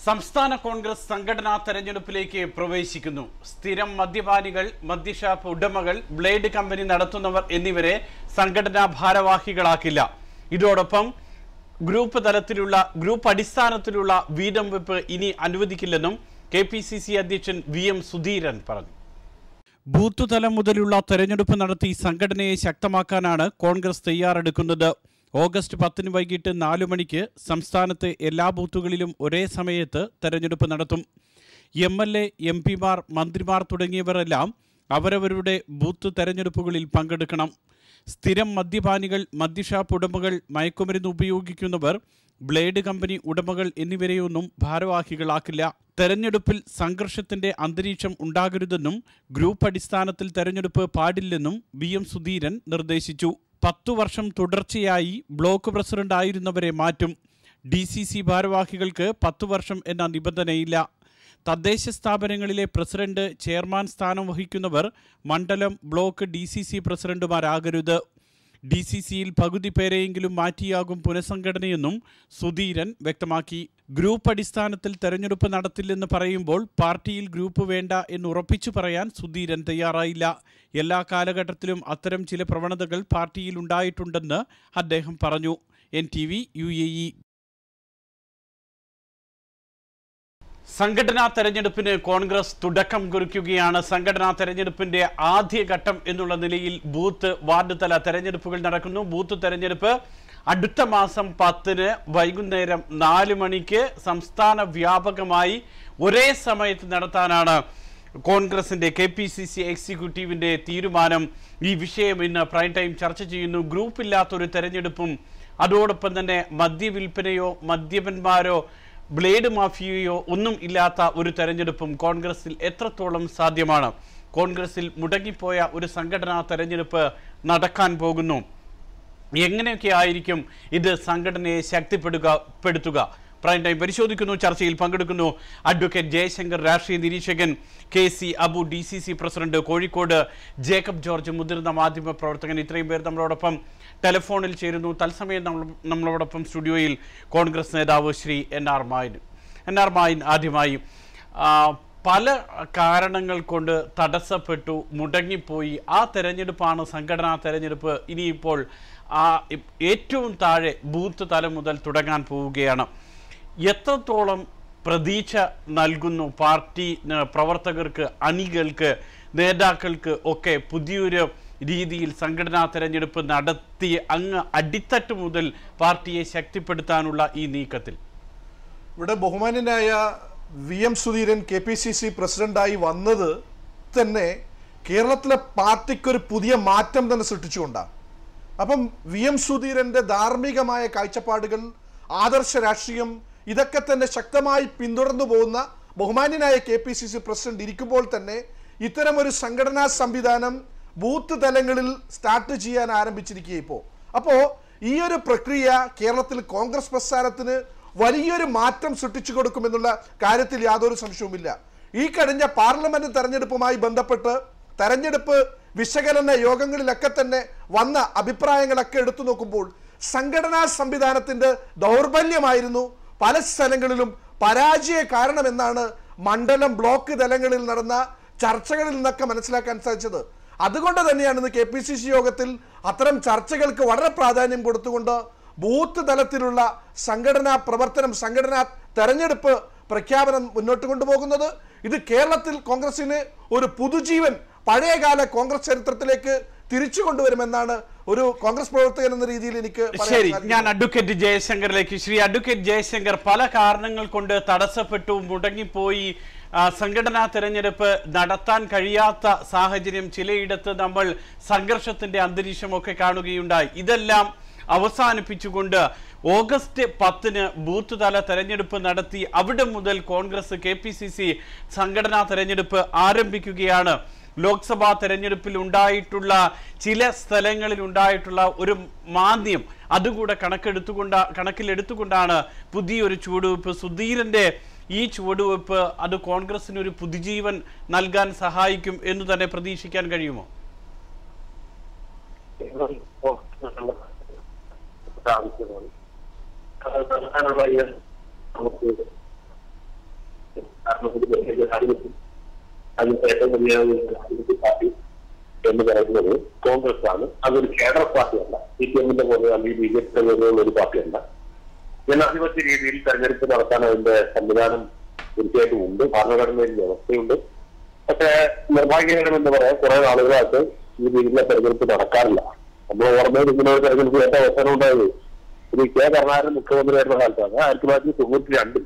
സംസ്ഥാന കോൺഗ്രസ് സംഘടനാ തെരഞ്ഞെടുപ്പിലേക്ക് പ്രവേശിക്കുന്നു സ്ഥിരം മദ്യപാനികൾ മദ്യഷാപ്പ് ഉടമകൾ ബ്ലേഡ് കമ്പനി നടത്തുന്നവർ എന്നിവരെ സംഘടനാ ഭാരവാഹികളാക്കില്ല ഇതോടൊപ്പം ഗ്രൂപ്പ് തലത്തിലുള്ള ഗ്രൂപ്പ് അടിസ്ഥാനത്തിലുള്ള വീതം വെപ്പ് ഇനി അനുവദിക്കില്ലെന്നും കെ പി സി സി അധ്യക്ഷൻ വി എം സുധീരൻ പറഞ്ഞു ബൂത്ത് തലം മുതലുള്ള തെരഞ്ഞെടുപ്പ് നടത്തി സംഘടനയെ ശക്തമാക്കാനാണ് കോൺഗ്രസ് തയ്യാറെടുക്കുന്നത് ഓഗസ്റ്റ് പത്തിന് വൈകിട്ട് നാലു മണിക്ക് സംസ്ഥാനത്തെ എല്ലാ ബൂത്തുകളിലും ഒരേ സമയത്ത് തെരഞ്ഞെടുപ്പ് നടത്തും എം എൽ എ എം പിമാർ മന്ത്രിമാർ തുടങ്ങിയവരെല്ലാം അവരവരുടെ ബൂത്ത് തെരഞ്ഞെടുപ്പുകളിൽ പങ്കെടുക്കണം സ്ഥിരം മദ്യപാനികൾ മദ്യഷാപ്പ് ഉടമകൾ മയക്കുമരുന്ന് ഉപയോഗിക്കുന്നവർ ബ്ലേഡ് കമ്പനി ഉടമകൾ എന്നിവരെയൊന്നും ഭാരവാഹികളാക്കില്ല തെരഞ്ഞെടുപ്പിൽ സംഘർഷത്തിന്റെ അന്തരീക്ഷം ഉണ്ടാകരുതെന്നും ഗ്രൂപ്പ് അടിസ്ഥാനത്തിൽ തെരഞ്ഞെടുപ്പ് പാടില്ലെന്നും വി എം സുധീരൻ നിർദ്ദേശിച്ചു പത്തു വർഷം തുടർച്ചയായി ബ്ലോക്ക് പ്രസിഡന്റ് ആയിരുന്നവരെ മാറ്റും ഡി സി സി ഭാരവാഹികൾക്ക് പത്തു വർഷം എന്ന നിബന്ധനയില്ല തദ്ദേശ സ്ഥാപനങ്ങളിലെ പ്രസിഡന്റ് ചെയർമാൻ സ്ഥാനം വഹിക്കുന്നവർ മണ്ഡലം ബ്ലോക്ക് ഡി സി സി പ്രസിഡന്റുമാരാകരുത് ഡി സി സിയിൽ പകുതി പേരെയെങ്കിലും മാറ്റിയാകും പുനഃസംഘടനയെന്നും സുധീരൻ വ്യക്തമാക്കി ഗ്രൂപ്പ് അടിസ്ഥാനത്തിൽ തെരഞ്ഞെടുപ്പ് നടത്തില്ലെന്ന് പറയുമ്പോൾ പാർട്ടിയിൽ ഗ്രൂപ്പ് വേണ്ട എന്ന് ഉറപ്പിച്ചു പറയാൻ സുധീരൻ തയ്യാറായില്ല എല്ലാ കാലഘട്ടത്തിലും അത്തരം ചില പ്രവണതകൾ പാർട്ടിയിൽ ഉണ്ടായിട്ടുണ്ടെന്ന് അദ്ദേഹം പറഞ്ഞു N T V U A E സംഘടനാ തെരഞ്ഞെടുപ്പിന് കോൺഗ്രസ് തുടക്കം കുറിക്കുകയാണ് സംഘടനാ തെരഞ്ഞെടുപ്പിന്റെ ആദ്യഘട്ടം എന്നുള്ള നിലയിൽ ബൂത്ത് വാർഡ് തല തെരഞ്ഞെടുപ്പുകൾ നടക്കുന്നു ബൂത്ത് തെരഞ്ഞെടുപ്പ് അടുത്ത മാസം പത്തിന് വൈകുന്നേരം നാല് മണിക്ക് സംസ്ഥാന വ്യാപകമായി ഒരേ സമയത്ത് നടത്താനാണ് കോൺഗ്രസിന്റെ കെ പി സി സി എക്സിക്യൂട്ടീവിന്റെ തീരുമാനം ഈ വിഷയം ഇന്ന് പ്രൈം ടൈം ചർച്ച ചെയ്യുന്നു ഗ്രൂപ്പില്ലാത്തൊരു തെരഞ്ഞെടുപ്പും അതോടൊപ്പം തന്നെ മദ്യവിൽപ്പനയോ മദ്യപന്മാരോ ബ്ലേഡ് മാഫിയയോ ഒന്നും ഇല്ലാത്ത ഒരു തെരഞ്ഞെടുപ്പും കോൺഗ്രസിൽ എത്രത്തോളം സാധ്യമാണ് കോൺഗ്രസിൽ മുടങ്ങിപ്പോയ ഒരു സംഘടനാ തെരഞ്ഞെടുപ്പ് നടക്കാൻ പോകുന്നു എങ്ങനെയൊക്കെ ആയിരിക്കും ഇത് സംഘടനയെ ശക്തിപ്പെടുക പെടുത്തുക പ്രൈം ടൈം പരിശോധിക്കുന്നു ചർച്ചയിൽ പങ്കെടുക്കുന്നു അഡ്വക്കേറ്റ് ജയശങ്കർ രാഷ്ട്രീയ നിരീക്ഷകൻ K C Abu D C C president Kozhikode Jacob George മുതിർന്ന മാധ്യമ പ്രവർത്തകൻ ഇത്രയും പേർ നമ്മളോടൊപ്പം ടെലിഫോണിൽ ചേരുന്നു തത്സമയം നമ്മൾ നമ്മളോടൊപ്പം സ്റ്റുഡിയോയിൽ കോൺഗ്രസ് നേതാവ് Shri N R Mayin N R Mayin ആദ്യമായി ആ, പല കാരണങ്ങൾ കൊണ്ട് തടസ്സപ്പെട്ടു മുടങ്ങിപ്പോയി ആ തെരഞ്ഞെടുപ്പാണ് സംഘടനാ തെരഞ്ഞെടുപ്പ് ഇനിയിപ്പോൾ ആ ഇ- ഏറ്റവും താഴെ ബൂത്ത് തലം മുതൽ തുടങ്ങാൻ പോവുകയാണ് എത്രത്തോളം പ്രതീക്ഷ നൽകുന്നു പാർട്ടി ന- പ്രവർത്തകർക്ക് അണികൾക്ക് നേതാക്കൾക്ക് ഒക്കെ പുതിയൊരു രീതിയിൽ സംഘടനാ തെരഞ്ഞെടുപ്പ് നടത്തി അങ്ങ് അടിത്തട്ട് മുതൽ പാർട്ടിയെ ശക്തിപ്പെടുത്താനുള്ള ഈ നീക്കത്തിൽ ഇവിടെ ബഹുമാന്യനായ V M Sudheeran K P C C പ്രസിഡന്റായി വന്നത് തന്നെ കേരളത്തിലെ പാർട്ടിക്കൊരു പുതിയ മാറ്റം തന്നെ സൃഷ്ടിച്ചുകൊണ്ടാണ് അപ്പം വി എം സുധീരന്റെ ധാർമ്മികമായ കാഴ്ചപ്പാടുകൾ ആദർശ രാഷ്ട്രീയം ഇതൊക്കെ തന്നെ ശക്തമായി പിന്തുടർന്നു പോകുന്ന ബഹുമാന്യനായ K P C C president ഇരിക്കുമ്പോൾ തന്നെ ഇത്തരമൊരു സംഘടനാ സംവിധാനം ബൂത്ത് തലങ്ങളിൽ സ്റ്റാർട്ട് ചെയ്യാൻ ആരംഭിച്ചിരിക്കുക ഇപ്പോൾ അപ്പോൾ ഈ ഒരു പ്രക്രിയ കേരളത്തിൽ കോൺഗ്രസ് പ്രസ്ഥാനത്തിന് വലിയൊരു മാറ്റം സൃഷ്ടിച്ചു കൊടുക്കുമെന്നുള്ള കാര്യത്തിൽ യാതൊരു സംശയവുമില്ല ഈ കഴിഞ്ഞ പാർലമെന്റ് തെരഞ്ഞെടുപ്പുമായി ബന്ധപ്പെട്ട് തെരഞ്ഞെടുപ്പ് വിശകലന യോഗങ്ങളിലൊക്കെ തന്നെ വന്ന അഭിപ്രായങ്ങളൊക്കെ എടുത്തു നോക്കുമ്പോൾ സംഘടനാ സംവിധാനത്തിന്റെ ദൗർബല്യമായിരുന്നു പല സ്ഥലങ്ങളിലും പരാജയ കാരണമെന്നാണ് മണ്ഡലം ബ്ലോക്ക് തലങ്ങളിൽ നടന്ന ചർച്ചകളിൽ നിന്നൊക്കെ മനസ്സിലാക്കാൻ സാധിച്ചത് അതുകൊണ്ട് തന്നെയാണ് ഇന്ന് കെ പി സി സി യോഗത്തിൽ അത്തരം ചർച്ചകൾക്ക് വളരെ പ്രാധാന്യം കൊടുത്തുകൊണ്ട് ബൂത്ത് തലത്തിലുള്ള സംഘടനാ പ്രവർത്തനം സംഘടനാ തെരഞ്ഞെടുപ്പ് പ്രഖ്യാപനം മുന്നോട്ട് കൊണ്ടുപോകുന്നത് ഇത് കേരളത്തിൽ കോൺഗ്രസിന് ഒരു പുതുജീവൻ പഴയകാല കോൺഗ്രസ് ചരിത്രത്തിലേക്ക് തിരിച്ചു കൊണ്ടുവരുമെന്നാണ് ഒരു കോൺഗ്രസ് പ്രവർത്തകൻ എന്ന രീതിയിൽ എനിക്ക് പറയാൻ ശരി സാധിക്കുന്നത്. ഞാൻ അഡ്വക്കേറ്റ് ജയശങ്കറിലേക്ക് ശ്രീ അഡ്വക്കേറ്റ് ജയശങ്കർ പല കാരണങ്ങൾ കൊണ്ട് തടസ്സപ്പെട്ടു മുടങ്ങിപ്പോയി ആ, സംഘടനാ തെരഞ്ഞെടുപ്പ് നടത്താൻ കഴിയാത്ത സാഹചര്യം ചിലയിടത്ത് നമ്മൾ സംഘർഷത്തിന്റെ അന്തരീക്ഷമൊക്കെ കാണുകയുണ്ടായി ഇതെല്ലാം അവസാനിപ്പിച്ചുകൊണ്ട് ഓഗസ്റ്റ് പത്തിന് ബൂത്ത് തല തെരഞ്ഞെടുപ്പ് നടത്തി അവിടെ മുതൽ Congress K P C C സംഘടനാ തെരഞ്ഞെടുപ്പ് ആരംഭിക്കുകയാണ് ലോക്സഭാ തെരഞ്ഞെടുപ്പിൽ ഉണ്ടായിട്ടുള്ള ചില സ്ഥലങ്ങളിൽ ഉണ്ടായിട്ടുള്ള ഒരു മാന്ദ്യം അതുകൂടെ കണക്കെടുത്തുകൊണ്ട് കണക്കിലെടുത്തുകൊണ്ടാണ് പുതിയൊരു ചുവടുവെപ്പ് സുധീരന്റെ ഈ ചുവടുവെപ്പ് അത് കോൺഗ്രസിന് ഒരു പുതുജീവൻ നൽകാൻ സഹായിക്കും എന്ന് തന്നെ പ്രതീക്ഷിക്കാൻ കഴിയുമോ ആവശ്യമാണ് അത് നടത്താനുള്ള ഈ നമുക്ക് കാരണം ഇത് ജനാധിപത്യം അതിന് ഏറ്റവും വലിയ ഒരു ജനാധിപത്യ പാർട്ടി എന്ന് പറയുന്നത് കോൺഗ്രസ് ആണ് അതൊരു കേഡർ പാർട്ടിയല്ല സി പി എമ്മിന്റെ പോലെ അല്ലെങ്കിൽ ബി ജെ പിയുടെ പോലെയുള്ള ഒരു പാർട്ടിയല്ല ജനാധിപത്യ രീതിയിൽ തെരഞ്ഞെടുപ്പ് നടത്താൻ അതിന്റെ സംവിധാനം തീർച്ചയായിട്ടും ഉണ്ട് ഭരണഘടനയിൽ വ്യവസ്ഥയുണ്ട് പക്ഷേ നിർഭാഗ്യകരമെന്ന് പറയാൻ കുറെ നാളുകളായിട്ട് ഈ രീതിയിലുള്ള തെരഞ്ഞെടുപ്പ് നടക്കാറില്ല നമ്മൾ ഓർമ്മയിൽ ഇങ്ങനെ ഒരു തെരഞ്ഞെടുപ്പ് ഏറ്റവും അവസരം ഉണ്ടായത് ശ്രീ കെ കരുണാകരൻ മുഖ്യമന്ത്രിയായിരുന്ന കാലത്താണ് ആയിരത്തി തൊള്ളായിരത്തി തൊണ്ണൂറ്റി രണ്ടിൽ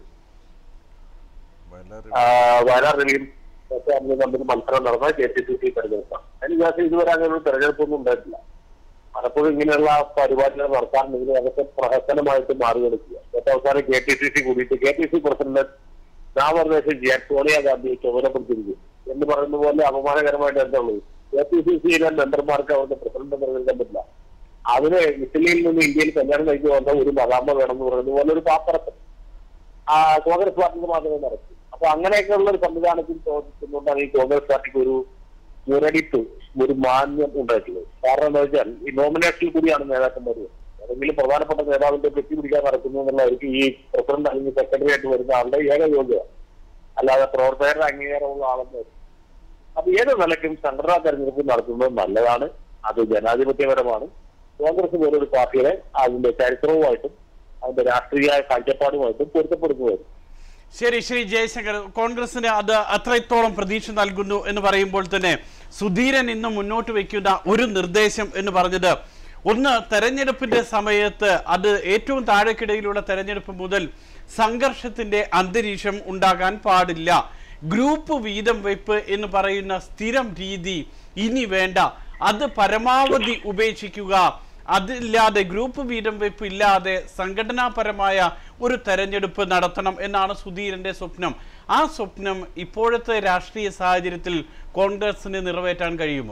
ആ, വയനാട് രവിയും ഒക്കെ അന്ന് തമ്മിൽ മത്സരം നടന്ന കെ പി സി സി തെരഞ്ഞെടുപ്പാണ് അതിന് ശേഷം ഇതുവരെ അങ്ങനെ ഒരു തെരഞ്ഞെടുപ്പൊന്നും ഉണ്ടായിട്ടില്ല പലപ്പോഴും ഇങ്ങനെയുള്ള പരിപാടികൾ നടത്താറുണ്ടെങ്കിൽ അതൊക്കെ പ്രഹസനമായിട്ട് മാറിയെടുക്കുക ഏറ്റവും അവസാനം കെ പി സി സി കൂടിയിട്ട് കെ പി സി പ്രസിഡന്റ് നാമനിർദ്ദേശം ചെയ്യാൻ സോണിയാഗാന്ധിയെ ചുമതലപ്പെടുത്തിയിരിക്കും എന്ന് പറയുന്ന പോലെ അപമാനകരമായിട്ട് എന്താ ഉള്ളത് കെ പി സി സിയിലെ മെമ്പർമാർക്ക് അവരുടെ പ്രസിഡന്റ് തിരഞ്ഞെടുക്കാൻ പറ്റില്ല അതിന് ഇറ്റലിയിൽ നിന്ന് ഇന്ത്യയിൽ കല്യാണം കഴിച്ചു വന്ന ഒരു മതാമ്മ വേണമെന്ന് പറയുന്ന പോലെ ഒരു പാപ്പറത്ത് ആ കോൺഗ്രസ് പാർട്ടിക്ക് മാത്രമേ നടക്കൂ അപ്പൊ അങ്ങനെയൊക്കെയുള്ള ഒരു സംവിധാനത്തിൽ പ്രവർത്തിച്ചുകൊണ്ടാണ് ഈ കോൺഗ്രസ് പാർട്ടിക്ക് ഒരു മുരടിപ്പ് ഒരു മാന്യം ഉണ്ടായിട്ടുള്ളത് കാരണം എന്താ വെച്ചാൽ ഈ നോമിനേഷനിൽ കൂടിയാണ് നേതാക്കന്മാർ വരുന്നത്. ഏതെങ്കിലും പ്രധാനപ്പെട്ട നേതാവിന്റെ പെറ്റി പിടിക്കാൻ നടക്കുന്നു എന്നുള്ളവർക്ക് ഈ പ്രസിഡന്റ് അല്ലെങ്കിൽ സെക്രട്ടറി ആയിട്ട് വരുന്ന ആളുടെ ഏക യോഗ്യത അല്ലാതെ പ്രവർത്തകരുടെ അംഗീകാരമുള്ള ആളെന്ന് വരും. അപ്പൊ ഏത് നിലയ്ക്കും സംഘടനാ തെരഞ്ഞെടുപ്പ് നടത്തുന്നത് നല്ലതാണ് അത് ജനാധിപത്യപരമാണ് കോൺഗ്രസ് പോലൊരു പാർട്ടിയെ അതിന്റെ ചരിത്രവുമായിട്ടും അതിന്റെ രാഷ്ട്രീയ കാഴ്ചപ്പാടുമായിട്ടും പൊരുത്തപ്പെടുത്തുമായിരുന്നു ശരി ശ്രീ ജയശങ്കർ കോൺഗ്രസിന് അത് അത്രത്തോളം പ്രതീക്ഷ നൽകുന്നു എന്ന് പറയുമ്പോൾ തന്നെ സുധീരൻ ഇന്ന് മുന്നോട്ട് വയ്ക്കുന്ന ഒരു നിർദ്ദേശം എന്ന് പറഞ്ഞത് ഒന്ന് തെരഞ്ഞെടുപ്പിന്റെ സമയത്ത് അത് ഏറ്റവും താഴെക്കിടയിലുള്ള തെരഞ്ഞെടുപ്പ് മുതൽ സംഘർഷത്തിന്റെ അന്തരീക്ഷം ഉണ്ടാകാൻ പാടില്ല ഗ്രൂപ്പ് വീതം വെപ്പ് എന്ന് പറയുന്ന സ്ഥിരം രീതി ഇനി വേണ്ട അത് പരമാവധി ഉപേക്ഷിക്കുക അതില്ലാതെ ഗ്രൂപ്പ് വീതം വെപ്പ് ഇല്ലാതെ സംഘടനാപരമായ ഒരു തെരഞ്ഞെടുപ്പ് നടത്തണം എന്നാണ് സുധീരന്റെ സ്വപ്നം ആ സ്വപ്നം ഇപ്പോഴത്തെ രാഷ്ട്രീയ സാഹചര്യത്തിൽ കോൺഗ്രസിന് നിറവേറ്റാൻ കഴിയുമോ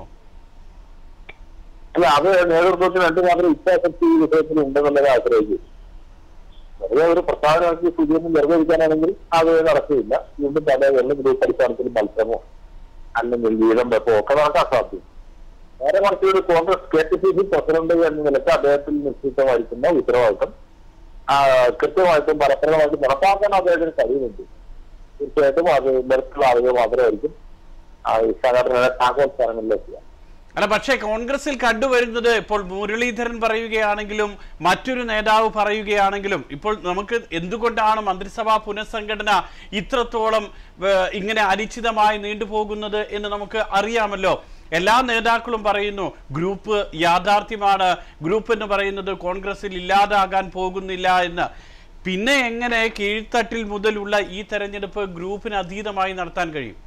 അല്ല അത് നേതൃത്വത്തിന് എന്തുമാത്രം ഇച്ഛാശക്തി ഈ വിഷയത്തിൽ ഉണ്ടെന്നുള്ളത് ആശ്രയിക്കും വെറുതെ ഒരു പ്രസ്താവന നടത്തി സ്ഥിതിയൊന്നും നിർവഹിക്കാനാണെങ്കിൽ അത് നടക്കില്ല വീണ്ടും പല ഗ്രൂപ്പ് അടിസ്ഥാനത്തിൽ മത്സരമോ അല്ലെങ്കിൽ വീതം വെപ്പോ ഒക്കെ നടക്കാൻ സാധ്യത നേരെ മറിച്ച് ഒരു Congress K P C C president എന്ന നിലയ്ക്ക് അദ്ദേഹത്തിൽ നിശ്ചിതമായിരിക്കുന്ന ഉത്തരവാദിത്വം ആ, കൃത്യമായിട്ടും ഫലപ്രദമായിട്ടും നടപ്പാക്കാൻ അദ്ദേഹത്തിന് കഴിയുന്നുണ്ട് തീർച്ചയായിട്ടും അത് നിരത്തിലുള്ള ആളുകൾ മാത്രമായിരിക്കും ആ ഈ സംഘടനയുടെ താക്കോൽ സ്ഥാനങ്ങളിലെത്തുക അല്ല പക്ഷേ കോൺഗ്രസിൽ കണ്ടുവരുന്നത് ഇപ്പോൾ മുരളീധരൻ പറയുകയാണെങ്കിലും മറ്റൊരു നേതാവ് പറയുകയാണെങ്കിലും ഇപ്പോൾ നമുക്ക് എന്തുകൊണ്ടാണ് മന്ത്രിസഭാ പുനഃസംഘടന ഇത്രത്തോളം ഏഹ്, ഇങ്ങനെ അനിശ്ചിതമായി നീണ്ടുപോകുന്നത് എന്ന് നമുക്ക് അറിയാമല്ലോ എല്ലാ നേതാക്കളും പറയുന്നു ഗ്രൂപ്പ് യാഥാർത്ഥ്യമാണ് ഗ്രൂപ്പ് എന്ന് പറയുന്നത് കോൺഗ്രസിൽ ഇല്ലാതാകാൻ പോകുന്നില്ല എന്ന് പിന്നെ എങ്ങനെ കീഴ്ത്തട്ടിൽ മുതലുള്ള ഈ തെരഞ്ഞെടുപ്പ് ഗ്രൂപ്പിന് അതീതമായി നടത്താൻ കഴിയും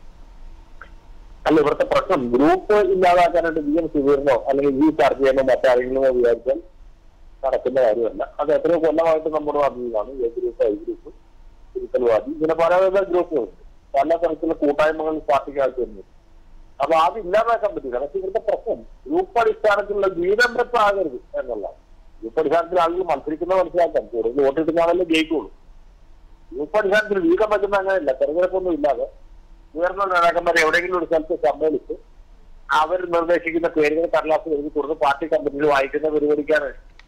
അല്ല ഇവിടുത്തെ പ്രശ്നം ഗ്രൂപ്പ് ഇല്ലാതാക്കാനായിട്ട് വി എം സുധീറിനോ അല്ലെങ്കിൽ ഈ ചർച്ചയെന്നോ മറ്റാരെങ്കിലുമോ വിചാരിച്ചാൽ നടക്കുന്ന കാര്യമല്ല അത് എത്രയോ കൊല്ലമായിട്ട് നമ്മുടെ നാട്ടിലാണ് എ ഗ്രൂപ്പ് ഐ ഗ്രൂപ്പ് തിരുത്തൽവാദി ഇങ്ങനെ പലവിധ ഗ്രൂപ്പുകളുണ്ട് പല തരത്തിലുള്ള കൂട്ടായ്മകൾ പാർട്ടിക്കകത്ത് വരുന്നു അപ്പൊ അത് ഇല്ലാതാക്കാൻ പറ്റില്ല പക്ഷെ ഇവിടുത്തെ പ്രശ്നം ഗ്രൂപ്പ് അടിസ്ഥാനത്തിലുള്ള വീതം വെപ്പാകരുത് എന്നുള്ളതാണ് ഗ്രൂപ്പ് അടിസ്ഥാനത്തിൽ ആളുകൾ മത്സരിക്കുന്നത് മനസ്സിലാക്കാം കൂടുതൽ വോട്ട് കിട്ടുന്നതാണല്ലോ ജയിക്കുള്ളൂ ഗ്രൂപ്പ് അടിസ്ഥാനത്തിൽ വീതം വെക്കുന്ന അങ്ങനെയല്ല തെരഞ്ഞെടുപ്പൊന്നും ഇല്ലാതെ ഉയർന്ന നേതാക്കന്മാർ എവിടെയെങ്കിലും ഒരു സ്ഥലത്ത് സമ്മേളിച്ച് അവർ നിർദ്ദേശിക്കുന്ന പേരുകൾ കടലാസ് എഴുതി കൊടുത്ത് പാർട്ടി കമ്മിറ്റിയിൽ വായിക്കുന്ന പരിപാടിക്കാണ്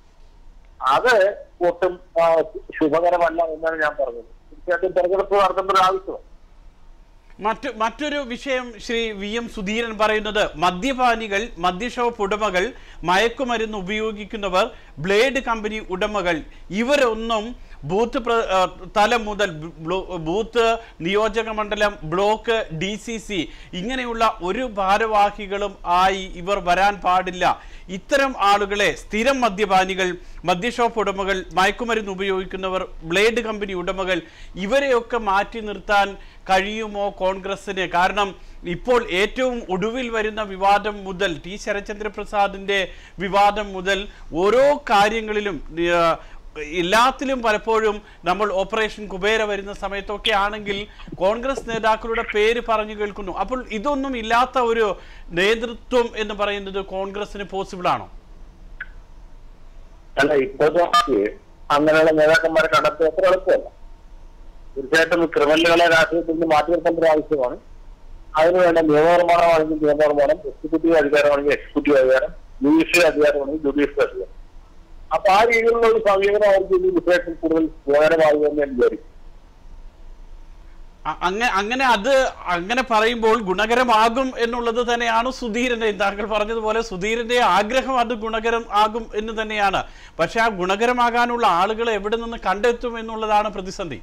അത് ഒട്ടും ആ, ശുഭകരമല്ല എന്നാണ് ഞാൻ പറഞ്ഞത് തീർച്ചയായിട്ടും തെരഞ്ഞെടുപ്പ് നടത്തേണ്ട ഒരു ആവശ്യമാണ് മറ്റു മറ്റൊരു വിഷയം ശ്രീ വി എം സുധീരൻ പറയുന്നത് മദ്യപാനികൾ മദ്യഷോപ്പ് ഉടമകൾ മയക്കുമരുന്ന് ഉപയോഗിക്കുന്നവർ ബ്ലേഡ് കമ്പനി ഉടമകൾ ഇവരൊന്നും ബൂത്ത് പ്ര- ആ, തലം മുതൽ ബ്ലോ- ബൂത്ത് നിയോജക മണ്ഡലം ബ്ലോക്ക് ഡി സി സി ഇങ്ങനെയുള്ള ഒരു ഭാരവാഹികളും ആയി ഇവർ വരാൻ പാടില്ല ഇത്തരം ആളുകളെ സ്ഥിരം മദ്യപാനികൾ മദ്യഷോപ്പ് ഉടമകൾ മയക്കുമരുന്ന് ഉപയോഗിക്കുന്നവർ ബ്ലേഡ് കമ്പനി ഉടമകൾ ഇവരെയൊക്കെ മാറ്റി നിർത്താൻ കഴിയുമോ കോൺഗ്രസിന് കാരണം ഇപ്പോൾ ഏറ്റവും ഒടുവിൽ വരുന്ന വിവാദം മുതൽ ടി ശരത്ചന്ദ്ര പ്രസാദിന്റെ വിവാദം മുതൽ ഓരോ കാര്യങ്ങളിലും ആ, എല്ലാത്തിലും പലപ്പോഴും നമ്മൾ ഓപ്പറേഷൻ കുബേര വരുന്ന സമയത്തൊക്കെ ആണെങ്കിൽ കോൺഗ്രസ് നേതാക്കളുടെ പേര് പറഞ്ഞു കേൾക്കുന്നു അപ്പോൾ ഇതൊന്നും ഇല്ലാത്ത ഒരു നേതൃത്വം എന്ന് പറയുന്നത് കോൺഗ്രസിന് പോസിബിൾ ആണോ അല്ല ഇപ്പോഴത്തെ പാർട്ടിയെ അങ്ങനെയുള്ള നേതാക്കന്മാരെ കണ്ടെത്തുക അത്ര എളുപ്പമല്ല തീർച്ചയായിട്ടും ക്രിമിനലുകളെ രാഷ്ട്രീയത്തിൽ നിന്ന് മാറ്റി നിർത്തേണ്ട ഒരു ആവശ്യമാണ് അതിനുവേണ്ട നിയമനിർമ്മാണമാണെങ്കിൽ നിയമനിർമ്മാണം എക്സിക്യൂട്ടീവ് അധികാരമാണെങ്കിൽ എക്സിക്യൂട്ടീവ് അധികാരം ജുഡീഷ്യൽ അധികാരമാണെങ്കിൽ ജുഡീഷ്യൽ അധികാരം അപ്പൊ ആ രീതിയിലുള്ള ഒരു സമീപനം അവർക്ക് ഈ വിഷയത്തിൽ കൂടുതൽ ഉപകാരമാകുമെന്ന് ഞാൻ വിചാരിക്കും അ- അങ്ങ അങ്ങനെ അത് അങ്ങനെ പറയുമ്പോൾ ഗുണകരമാകും എന്നുള്ളത് തന്നെയാണ് സുധീരന്റെ താങ്കൾ പറഞ്ഞതുപോലെ സുധീരന്റെ ആഗ്രഹം അത് ഗുണകരം ആകും എന്ന് തന്നെയാണ് പക്ഷെ ആ ഗുണകരമാകാനുള്ള ആളുകളെ എവിടെ നിന്ന് കണ്ടെത്തും എന്നുള്ളതാണ് പ്രതിസന്ധി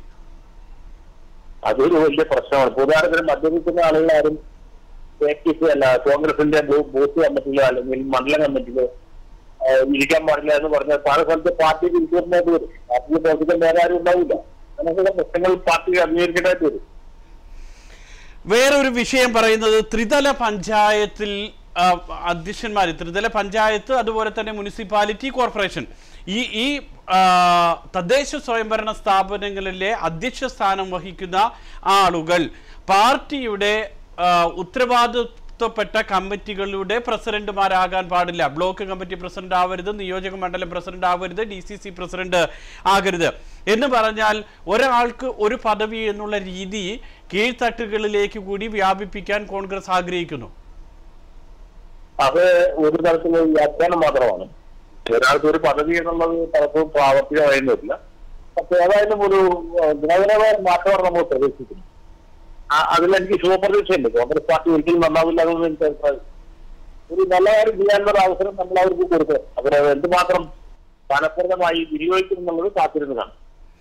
അതൊരു വലിയ പ്രശ്നമാണ് ഇപ്പൊ ഉദാഹരണത്തിന് മദ്യപിക്കുന്ന ആളുകളാരും ആക്ടിവ് അല്ല കോൺഗ്രസിന്റെ ബൂ- ബൂത്ത് കമ്മിറ്റിയിലോ അല്ലെങ്കിൽ മണ്ഡലം കമ്മിറ്റിയിലോ ആ, ഇരിക്കാൻ പാടില്ല എന്ന് പറഞ്ഞാൽ പല സ്ഥലത്ത് പാർട്ടി തിരിച്ചുവരേണ്ടതായിട്ട് വരും പാർട്ടിയിൽ പ്രവർത്തിക്കാൻ വേറെ ആരും ഉണ്ടാവില്ല അങ്ങനെയുള്ള പ്രശ്നങ്ങൾ പാർട്ടി അംഗീകരിക്കേണ്ടതായിട്ട് വരും വേറൊരു വിഷയം പറയുന്നത് ത്രിതല പഞ്ചായത്തിൽ ആ, അധ്യക്ഷന്മാർ ത്രിതല പഞ്ചായത്ത് അതുപോലെ തന്നെ മുനിസിപ്പാലിറ്റി കോർപ്പറേഷൻ ഈ ഈ ആ, തദ്ദേശ സ്വയംഭരണ സ്ഥാപനങ്ങളിലെ അധ്യക്ഷ സ്ഥാനം വഹിക്കുന്ന ആളുകൾ പാർട്ടിയുടെ ആ, ഉത്തരവാദിത്വപ്പെട്ട കമ്മിറ്റികളുടെ പ്രസിഡന്റുമാരാകാൻ പാടില്ല ബ്ലോക്ക് കമ്മിറ്റി പ്രസിഡന്റ് ആവരുത് നിയോജക മണ്ഡലം പ്രസിഡന്റ് ആവരുത് ഡി സി സി പ്രസിഡന്റ് ആകരുത് എന്ന് പറഞ്ഞാൽ ഒരാൾക്ക് ഒരു പദവി എന്നുള്ള രീതി കീഴ്ത്തട്ടുകളിലേക്ക് കൂടി വ്യാപിപ്പിക്കാൻ കോൺഗ്രസ് ആഗ്രഹിക്കുന്നു അത് ഒരു തരത്തിലുള്ള വ്യാഖ്യാനം മാത്രമാണ് ഒരാൾക്ക് ഒരു പദവി എന്നുള്ളത് പലപ്പോഴും പ്രാവർത്തികമായിരുന്നില്ല പക്ഷെ ഏതായാലും ഒരു ആ, ഗുണകരമായ മാറ്റമാണ് നമ്മൾ പ്രതീക്ഷിക്കുന്നത് ആ- അതിലെനിക്ക് ശുഭപ്രതീക്ഷയുണ്ട് കോൺഗ്രസ് പാർട്ടി ഒരിക്കലും നന്നാവില്ല എന്നൊന്നും എനിക്ക് അഭിപ്രായം ഒരു നല്ല കാര്യം ചെയ്യാനുള്ള ഒരു അവസരം നമ്മൾ അവർക്ക് കൊടുക്കണം അവരത് എന്തുമാത്രം ഫലപ്രദമായി വിനിയോഗിക്കും എന്നുള്ളത് കാത്തിരുന്ന് കാണും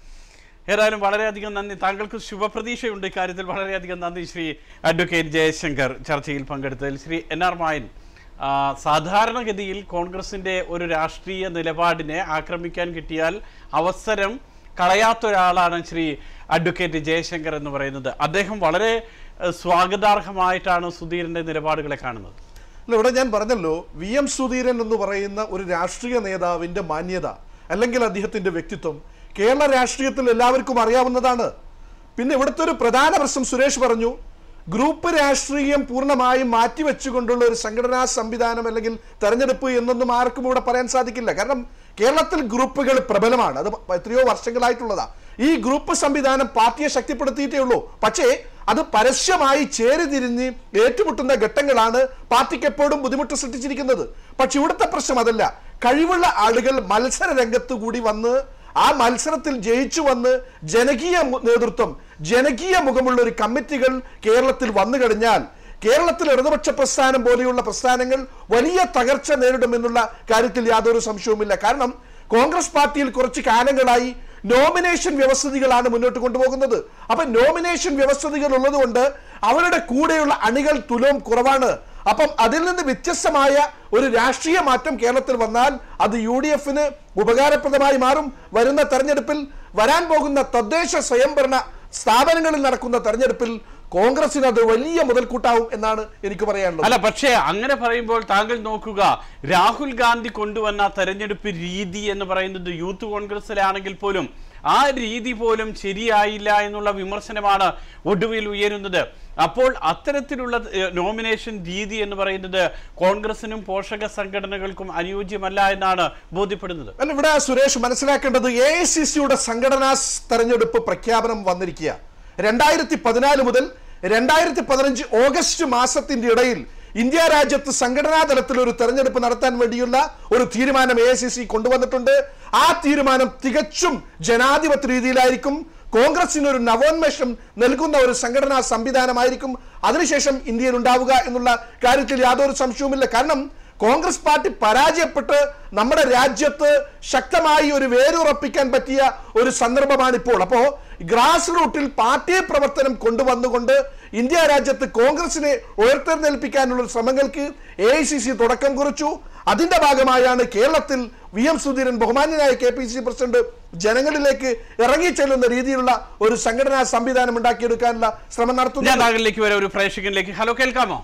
ഏതായാലും വളരെയധികം നന്ദി താങ്കൾക്ക് ശുഭപ്രതീക്ഷയുണ്ട് ഇക്കാര്യത്തിൽ വളരെയധികം നന്ദി ശ്രീ അഡ്വക്കേറ്റ് ജയശങ്കർ ചർച്ചയിൽ പങ്കെടുത്തതിൽ ശ്രീ എൻ ആർ മായൻ ആ, സാധാരണഗതിയിൽ കോൺഗ്രസിന്റെ ഒരു രാഷ്ട്രീയ നിലപാടിനെ ആക്രമിക്കാൻ കിട്ടിയാൽ അവസരം കളയാത്ത ഒരാളാണ് ശ്രീ അഡ്വക്കേറ്റ് ജയശങ്കർ എന്ന് പറയുന്നത് അദ്ദേഹം വളരെ ഏഹ്, സ്വാഗതാർഹമായിട്ടാണ് സുധീരന്റെ നിലപാടുകളെ കാണുന്നത് അല്ല ഇവിടെ ഞാൻ പറഞ്ഞല്ലോ വി എം സുധീരൻ എന്ന് പറയുന്ന ഒരു രാഷ്ട്രീയ നേതാവിന്റെ മാന്യത അല്ലെങ്കിൽ അദ്ദേഹത്തിന്റെ വ്യക്തിത്വം കേരള രാഷ്ട്രീയത്തിൽ എല്ലാവർക്കും അറിയാവുന്നതാണ് പിന്നെ ഇവിടുത്തെ ഒരു പ്രധാന പ്രശ്നം സുരേഷ് പറഞ്ഞു ഗ്രൂപ്പ് രാഷ്ട്രീയം പൂർണ്ണമായും മാറ്റിവെച്ചുകൊണ്ടുള്ള ഒരു സംഘടനാ സംവിധാനം അല്ലെങ്കിൽ തെരഞ്ഞെടുപ്പ് എന്നൊന്നും ആർക്കും ഇവിടെ പറയാൻ സാധിക്കില്ല കാരണം കേരളത്തിൽ ഗ്രൂപ്പുകൾ പ്രബലമാണ് അത് എത്രയോ വർഷങ്ങളായിട്ടുള്ളതാ ഈ ഗ്രൂപ്പ് സംവിധാനം പാർട്ടിയെ ശക്തിപ്പെടുത്തിയിട്ടേ ഉള്ളൂ പക്ഷേ അത് പരസ്യമായി ചേരിതിരിഞ്ഞ് ഏറ്റുമുട്ടുന്ന ഘട്ടങ്ങളാണ് പാർട്ടിക്ക് എപ്പോഴും ബുദ്ധിമുട്ട് സൃഷ്ടിച്ചിരിക്കുന്നത് പക്ഷെ ഇവിടുത്തെ പ്രശ്നം അതല്ല കഴിവുള്ള ആളുകൾ മത്സര രംഗത്ത് കൂടി വന്ന് ആ മത്സരത്തിൽ ജയിച്ചു വന്ന് ജനകീയ മു- നേതൃത്വം ജനകീയ മുഖമുള്ള ഒരു കമ്മിറ്റികൾ കേരളത്തിൽ വന്നു കഴിഞ്ഞാൽ കേരളത്തിൽ ഇടതുപക്ഷ പ്രസ്ഥാനം പോലെയുള്ള പ്രസ്ഥാനങ്ങൾ വലിയ തകർച്ച നേരിടുമെന്നുള്ള കാര്യത്തിൽ യാതൊരു സംശയവുമില്ല കാരണം കോൺഗ്രസ് പാർട്ടിയിൽ കുറച്ച് കാലങ്ങളായി നോമിനേഷൻ വ്യവസ്ഥിതികളാണ് മുന്നോട്ട് കൊണ്ടുപോകുന്നത് അപ്പൊ നോമിനേഷൻ വ്യവസ്ഥിതികൾ ഉള്ളതുകൊണ്ട് അവരുടെ കൂടെയുള്ള അണികൾ തുലവും കുറവാണ് അപ്പം അതിൽ നിന്ന് വ്യത്യസ്തമായ ഒരു രാഷ്ട്രീയ മാറ്റം കേരളത്തിൽ വന്നാൽ അത് യു ഡി എഫിന് ഉപകാരപ്രദമായി മാറും വരുന്ന തെരഞ്ഞെടുപ്പിൽ വരാൻ പോകുന്ന തദ്ദേശ സ്വയംഭരണ സ്ഥാപനങ്ങളിൽ നടക്കുന്ന തെരഞ്ഞെടുപ്പിൽ കോൺഗ്രസിന് അത് വലിയ മുതൽക്കൂട്ടാവും എന്നാണ് എനിക്ക് പറയാനുള്ളത് അല്ല പക്ഷേ അങ്ങനെ പറയുമ്പോൾ താങ്കൾ നോക്കുക രാഹുൽ ഗാന്ധി കൊണ്ടുവന്ന തെരഞ്ഞെടുപ്പ് രീതി എന്ന് പറയുന്നത് യൂത്ത് കോൺഗ്രസിലാണെങ്കിൽ പോലും ആ രീതി പോലും ശരിയായില്ല എന്നുള്ള വിമർശനമാണ് ഒടുവിൽ ഉയരുന്നത് അപ്പോൾ അത്തരത്തിലുള്ള ഏഹ്, നോമിനേഷൻ രീതി എന്ന് പറയുന്നത് കോൺഗ്രസിനും പോഷക സംഘടനകൾക്കും അനുയോജ്യമല്ല എന്നാണ് ബോധ്യപ്പെടുന്നത് അല്ല ഇവിടെ സുരേഷ് മനസ്സിലാക്കേണ്ടത് എ ഐ സി സിയുടെ സംഘടനാ സ് തെരഞ്ഞെടുപ്പ് പ്രഖ്യാപനം വന്നിരിക്കുക രണ്ടായിരത്തി പതിനാല് മുതൽ രണ്ടായിരത്തി പതിനഞ്ച് ഓഗസ്റ്റ് മാസത്തിന്റെ ഇടയിൽ ഇന്ത്യ രാജ്യത്ത് സംഘടനാ തലത്തിൽ ഒരു തെരഞ്ഞെടുപ്പ് നടത്താൻ വേണ്ടിയുള്ള ഒരു തീരുമാനം എ ഐ സി സി കൊണ്ടുവന്നിട്ടുണ്ട് ആ തീരുമാനം തികച്ചും ജനാധിപത്യ രീതിയിലായിരിക്കും കോൺഗ്രസിന് ഒരു നവോന്മേഷം നൽകുന്ന ഒരു സംഘടനാ സംവിധാനമായിരിക്കും അതിനുശേഷം ഇന്ത്യയിൽ ഉണ്ടാവുക എന്നുള്ള കാര്യത്തിൽ യാതൊരു സംശയവുമില്ല കാരണം കോൺഗ്രസ് പാർട്ടി പരാജയപ്പെട്ട് നമ്മുടെ രാജ്യത്ത് ശക്തമായി ഒരു വേരുറപ്പിക്കാൻ പറ്റിയ ഒരു സന്ദർഭമാണ് ഇപ്പോൾ അപ്പോ ഗ്രാസ് റൂട്ടിൽ പാർട്ടി പ്രവർത്തനം കൊണ്ടുവന്നുകൊണ്ട് ഇന്ത്യ രാജ്യത്ത് കോൺഗ്രസിനെ ഉയർത്തെഴുന്നേൽപ്പിക്കാനുള്ള ശ്രമങ്ങൾക്ക് എ ഐ സി സി തുടക്കം കുറിച്ചു അതിന്റെ ഭാഗമായാണ് കേരളത്തിൽ വി എം സുധീരൻ ബഹുമാന്യനായ കെ പി സി പ്രസിഡന്റ് ജനങ്ങളിലേക്ക് ഇറങ്ങിച്ചെല്ലുന്ന രീതിയിലുള്ള ഒരു സംഘടനാ സംവിധാനം ഉണ്ടാക്കിയെടുക്കാനുള്ള ശ്രമം ഞാൻ നടത്തുന്നു താങ്കളിലേക്ക് വരെ ഒരു പ്രേക്ഷകനിലേക്ക് ഹലോ കേൾക്കാമോ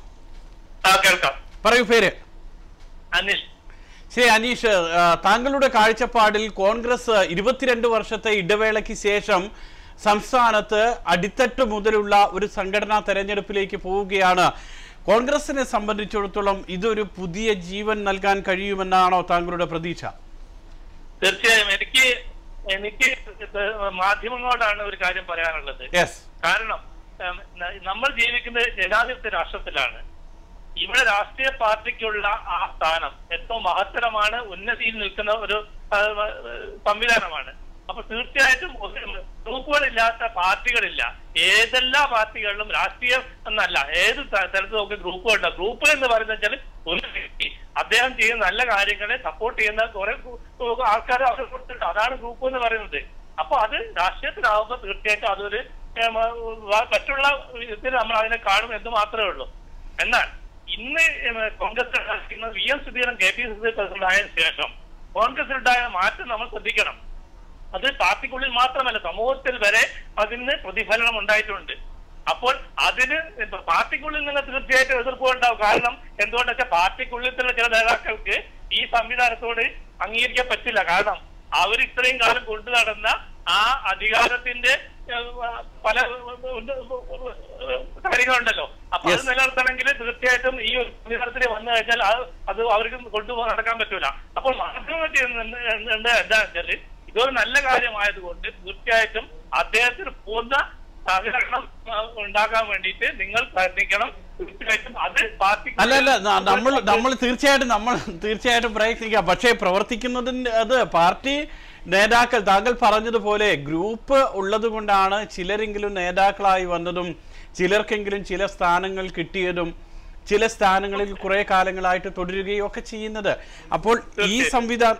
ആ കേൾക്കാം പറയൂ പേര് അനീഷ് ശ്രീ അനീഷ് ആ, താങ്കളുടെ കാഴ്ചപ്പാടിൽ കോൺഗ്രസ് ഇരുപത്തിരണ്ട് വർഷത്തെ ഇടവേളയ്ക്ക് ശേഷം സംസ്ഥാനത്ത് അടിത്തട്ട് മുതലുള്ള ഒരു സംഘടനാ തെരഞ്ഞെടുപ്പിലേക്ക് പോവുകയാണ് കോൺഗ്രസിനെ സംബന്ധിച്ചിടത്തോളം ഇതൊരു പുതിയ ജീവൻ നൽകാൻ കഴിയുമെന്നാണോ താങ്കളുടെ പ്രതീക്ഷ തീർച്ചയായും എനിക്ക് എനിക്ക് ഇത് മാധ്യമങ്ങളോടാണ് ഒരു കാര്യം പറയാനുള്ളത് യെസ് കാരണം ഉം, ന- നമ്മൾ ജീവിക്കുന്നത് ജനാധിപത്യ രാഷ്ട്രത്തിലാണ് ഇവിടെ രാഷ്ട്രീയ പാർട്ടിക്കുള്ള ആ സ്ഥാനം ഏറ്റവും മഹത്തരമാണ് ഉന്നതിയിൽ നിൽക്കുന്ന ഒരു ആ, ആ, സംവിധാനമാണ് അപ്പൊ തീർച്ചയായിട്ടും ഒരു ഗ്രൂപ്പുകളില്ലാത്ത പാർട്ടികളില്ല ഏതെല്ലാം പാർട്ടികളിലും രാഷ്ട്രീയം എന്നല്ല ഏത് ത- തരത്തിൽ നോക്കി ഗ്രൂപ്പുകളുണ്ട് ഗ്രൂപ്പ് എന്ന് പറയുന്നത് വെച്ചാൽ ഒരു വ്യക്തി അദ്ദേഹം ചെയ്യുന്ന നല്ല കാര്യങ്ങളെ സപ്പോർട്ട് ചെയ്യുന്ന കുറെ ആൾക്കാർ അവർ കൊടുത്തിട്ടുണ്ട് അതാണ് ഗ്രൂപ്പ് എന്ന് പറയുന്നത് അപ്പൊ അത് രാഷ്ട്രീയത്തിലാവുമ്പോൾ തീർച്ചയായിട്ടും അതൊരു ഏം, വ- മറ്റുള്ള വിധത്തിൽ നമ്മൾ അതിനെ കാണും എന്ന് മാത്രമേ ഉള്ളൂ എന്നാൽ ഇന്ന് ഏം, കോൺഗ്രസ് നടക്കുന്ന V M Sudheeran K P C C president ആയതിനു ശേഷം കോൺഗ്രസിലുണ്ടായ മാറ്റം നമ്മൾ ശ്രദ്ധിക്കണം അത് പാർട്ടിക്കുള്ളിൽ മാത്രമല്ല സമൂഹത്തിൽ വരെ അതിന് പ്രതിഫലനം ഉണ്ടായിട്ടുണ്ട് അപ്പോൾ അതിന് ഇപ്പൊ പാർട്ടിക്കുള്ളിൽ നിന്ന് തീർച്ചയായിട്ടും എതിർപ്പുണ്ടാവും കാരണം എന്തുകൊണ്ടൊക്കെ പാർട്ടിക്കുള്ളിൽ തന്നെ ചില നേതാക്കൾക്ക് ഈ സംവിധാനത്തോട് അംഗീകരിക്കാൻ പറ്റില്ല കാരണം അവർ ഇത്രയും കാലം കൊണ്ടു നടന്ന ആ അധികാരത്തിന്റെ ഏഹ്, പല കാര്യങ്ങളുണ്ടല്ലോ അപ്പൊ അത് Yes. നിലനിർത്തണമെങ്കിൽ തീർച്ചയായിട്ടും ഈ ഒരു സംവിധാനത്തിൽ വന്നു കഴിഞ്ഞാൽ അത് അത് അവർക്ക് കൊണ്ടുപോകാൻ നടക്കാൻ പറ്റൂല അപ്പോൾ മാധ്യമങ്ങൾ ചെയ്യുന്നത് എന്താ എന്താ വെച്ചാല് ഇതൊരു നല്ല കാര്യമായതുകൊണ്ട് തീർച്ചയായിട്ടും അദ്ദേഹത്തിന് പൂർണ്ണ സഹകരണം ആ, ഉണ്ടാക്കാൻ വേണ്ടിയിട്ട് നിങ്ങൾ പ്രയത്നിക്കണം തീർച്ചയായിട്ടും അത് പാർട്ടി അല്ല അല്ല ന- നമ്മൾ നമ്മൾ തീർച്ചയായിട്ടും നമ്മൾ തീർച്ചയായിട്ടും പ്രയത്നിക്കാം പക്ഷേ പ്രവർത്തിക്കുന്നതിന് അത് പാർട്ടി നേതാക്കൾ താങ്കൾ പറഞ്ഞതുപോലെ ഗ്രൂപ്പ് ഉള്ളത് കൊണ്ടാണ് ചിലരെങ്കിലും നേതാക്കളായി വന്നതും ചിലർക്കെങ്കിലും ചില സ്ഥാനങ്ങൾ കിട്ടിയതും ചില സ്ഥാനങ്ങളിൽ കുറെ കാലങ്ങളായിട്ട് തുടരുകയും ഒക്കെ ചെയ്യുന്നത് അപ്പോൾ ഈ സംവിധാനം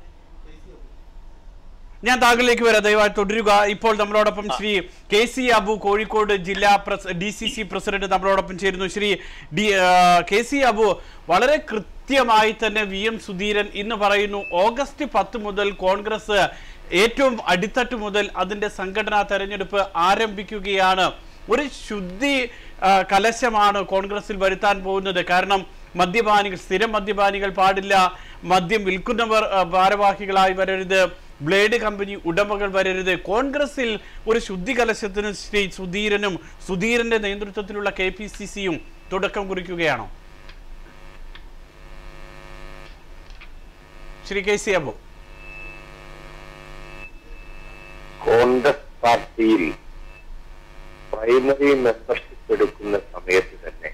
ഞാൻ താങ്കളിലേക്ക് വരാം ദയവായി തുടരുക ഇപ്പോൾ നമ്മളോടൊപ്പം ശ്രീ കെ സി അബു കോഴിക്കോട് ജില്ലാ പ്രസ് ഡി സി സി പ്രസിഡന്റ് നമ്മളോടൊപ്പം ചേരുന്നു Shri D K C Abu വളരെ കൃത്യമായി തന്നെ വി എം സുധീരൻ ഇന്ന് പറയുന്നു ഓഗസ്റ്റ് പത്ത് മുതൽ കോൺഗ്രസ് ഏറ്റവും അടിത്തട്ട് മുതൽ അതിന്റെ സംഘടനാ തെരഞ്ഞെടുപ്പ് ആരംഭിക്കുകയാണ് ഒരു ശുദ്ധി ആ, കലശമാണ് കോൺഗ്രസിൽ വരുത്താൻ പോകുന്നത് കാരണം മദ്യപാനികൾ സ്ഥിരം മദ്യപാനികൾ പാടില്ല മദ്യം വിൽക്കുന്നവർ ആ, ഭാരവാഹികളായി വരരുത് ബ്ലേഡ് കമ്പനി ഉടമകൾ വരരുത് കോൺഗ്രസിൽ ഒരു ശുദ്ധി കലശത്തിന് ശ്രീ സുധീരനും സുധീരന്റെ നേതൃത്വത്തിലുള്ള കെ പി സി സിയും തുടക്കം കുറിക്കുകയാണോ ശ്രീ കെ സി അബു കോൺഗ്രസ് പാർട്ടിയിൽ പ്രൈമറി മെമ്പർഷിപ്പ് എടുക്കുന്ന സമയത്ത് തന്നെ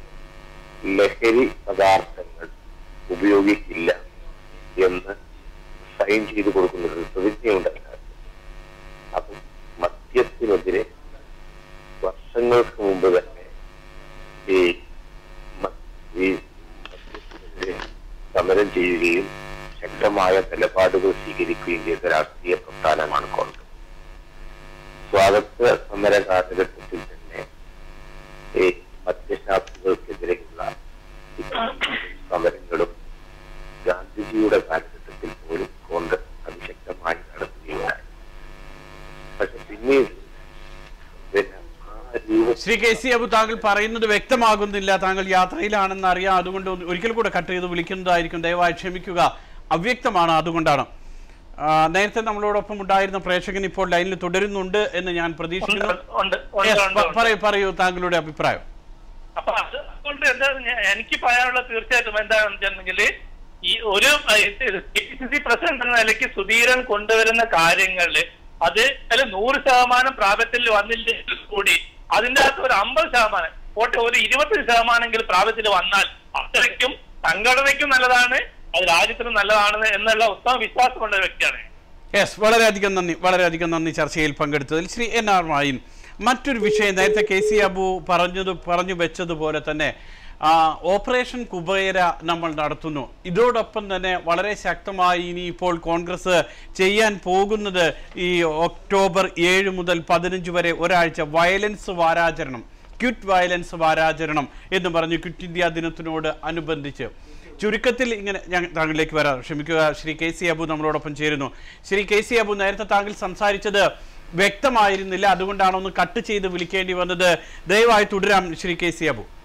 ലഹരി പദാർത്ഥങ്ങൾ ഉപയോഗിക്കില്ല എന്ന് സൈൻ ചെയ്ത് കൊടുക്കുന്ന ഒരു പ്രതിജ്ഞയുണ്ട് അതിനകത്ത് അപ്പം മദ്യത്തിനെതിരെ വർഷങ്ങൾക്ക് മുമ്പ് തന്നെ ഈ മ- ഈ മദ്യത്തിനെതിരെ സമരം ചെയ്യുകയും ശക്തമായ നിലപാടുകൾ സ്വീകരിക്കുകയും ചെയ്ത രാഷ്ട്രീയ പ്രസ്ഥാനമാണ് കോൺഗ്രസ് സ്വാതന്ത്ര്യ സമര കാലഘട്ടത്തിൽ തന്നെ ഈ മദ്യശാസ്ത്രങ്ങൾക്കെതിരെയുള്ള ഇത്തരം സമരങ്ങളും ഗാന്ധിജിയുടെ കാലഘട്ടത്തിൽ പോലും കോൺഗ്രസ് അതിശക്തമായി നടത്തുകയുണ്ടായി പക്ഷെ പിന്നീട് പിന്നെ ആ രൂപ ശ്രീ കെ സി അബു താങ്കൾ പറയുന്നത് വ്യക്തമാകുന്നില്ല താങ്കൾ യാത്രയിലാണെന്ന് അറിയാം അതുകൊണ്ട് ഒന്ന് ഒരിക്കൽ കൂടെ കട്ട് ചെയ്ത് വിളിക്കുന്നതായിരിക്കും ദയവായി ക്ഷമിക്കുക അവ്യക്തമാണ് അതുകൊണ്ടാണ് ആ, നേരത്തെ നമ്മളോടൊപ്പം ഉണ്ടായിരുന്ന പ്രേക്ഷകൻ ഇപ്പോൾ ലൈനിൽ തുടരുന്നുണ്ട് എന്ന് ഞാൻ പ്രതീക്ഷിക്കുന്നു ഉണ്ട്, ഉണ്ട്, ഉണ്ട്, Yes, ഉണ്ട്, പ- ഉണ്ട്. പറയൂ പറയൂ താങ്കളുടെ അഭിപ്രായം അപ്പൊ അത് അതുകൊണ്ട് എന്താ ഞാൻ- എനിക്ക് പറയാനുള്ളത് തീർച്ചയായിട്ടും എന്താണെന്ന് വെച്ചിട്ടുണ്ടെങ്കിൽ ഈ ഒരു K P C C president എന്ന നിലയ്ക്ക് സുധീരൻ കൊണ്ടുവരുന്ന കാര്യങ്ങളിൽ അത് അതിൽ നൂറ് ശതമാനം പ്രാബല്യത്തിൽ വന്നില്ലെങ്കിൽ കൂടി അതിന്റെ അകത്ത് ഒരു അമ്പത് ശതമാനം പോട്ടെ ഒരു ഇരുപത്തി ശതമാനമെങ്കിലും പ്രാബല്യത്തിൽ വന്നാൽ അത്രയ്ക്കും സംഘടനയ്ക്കും നല്ലതാണ് അത് രാജ്യത്തിനും നല്ലതാണ് എന്നുള്ള ഉത്തമ വിശ്വാസമുള്ള ഒരു വ്യക്തിയാണ് യെസ് വളരെയധികം നന്ദി വളരെയധികം നന്ദി ചർച്ചയിൽ പങ്കെടുത്തതിൽ ശ്രീ എൻ ആർ മായും മറ്റൊരു വിഷയം നേരത്തെ കെ സി അബു പറഞ്ഞത് പറഞ്ഞു വെച്ചതുപോലെ തന്നെ ആ, ഓപ്പറേഷൻ കുബേര നമ്മൾ നടത്തുന്നു ഇതോടൊപ്പം തന്നെ വളരെ ശക്തമായി ഇനി ഇപ്പോൾ കോൺഗ്രസ് ചെയ്യാൻ പോകുന്നത് ഈ ഒക്ടോബർ ഏഴ് മുതൽ പതിനഞ്ച് വരെ ഒരാഴ്ച വയലൻസ് വാരാചരണം ക്വിറ്റ് വയലൻസ് വാരാചരണം എന്ന് പറഞ്ഞ് ക്വിറ്റ് ഇന്ത്യ ദിനത്തിനോട് അനുബന്ധിച്ച് ചുരുക്കത്തിൽ ഇങ്ങനെ ഞാൻ താങ്കളിലേക്ക് വരാം ക്ഷമിക്കുക ശ്രീ കെ സി അബു നമ്മളോടൊപ്പം ചേരുന്നു ശ്രീ കെ സി അബു നേരത്തെ താങ്കൾ സംസാരിച്ചത് വ്യക്തമായിരുന്നില്ല അതുകൊണ്ടാണ് ഒന്ന് കട്ട് ചെയ്ത് വിളിക്കേണ്ടി വന്നത് ദയവായി തുടരാം ശ്രീ കെ സി അബു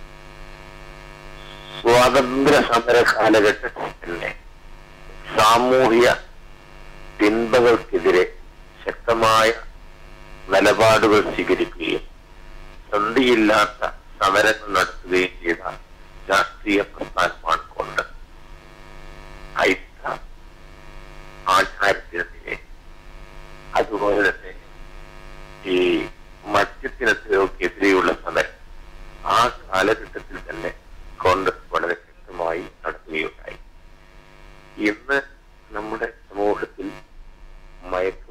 സ്വാതന്ത്ര്യ സമര കാലഘട്ടത്തിൽ തന്നെ സാമൂഹിക തിന്മകൾക്കെതിരെ ശക്തമായ നിലപാടുകൾ സ്വീകരിക്കുകയും സന്ധിയില്ലാത്ത സമരങ്ങൾ നടത്തുകയും ചെയ്ത രാഷ്ട്രീയ പ്രസ്ഥാനമാണ് കോൺഗ്രസ് അയിത്ത ആചാരത്തിനെതിരെ അതുപോലെ തന്നെ ഈ മദ്യത്തിനെതിരെയുള്ള സമരം ആ കാലഘട്ടത്തിൽ തന്നെ കോൺഗ്രസ് വളരെ ശക്തമായി നടത്തുകയുണ്ടായി ഇന്ന് നമ്മുടെ സമൂഹത്തിൽ മയക്ക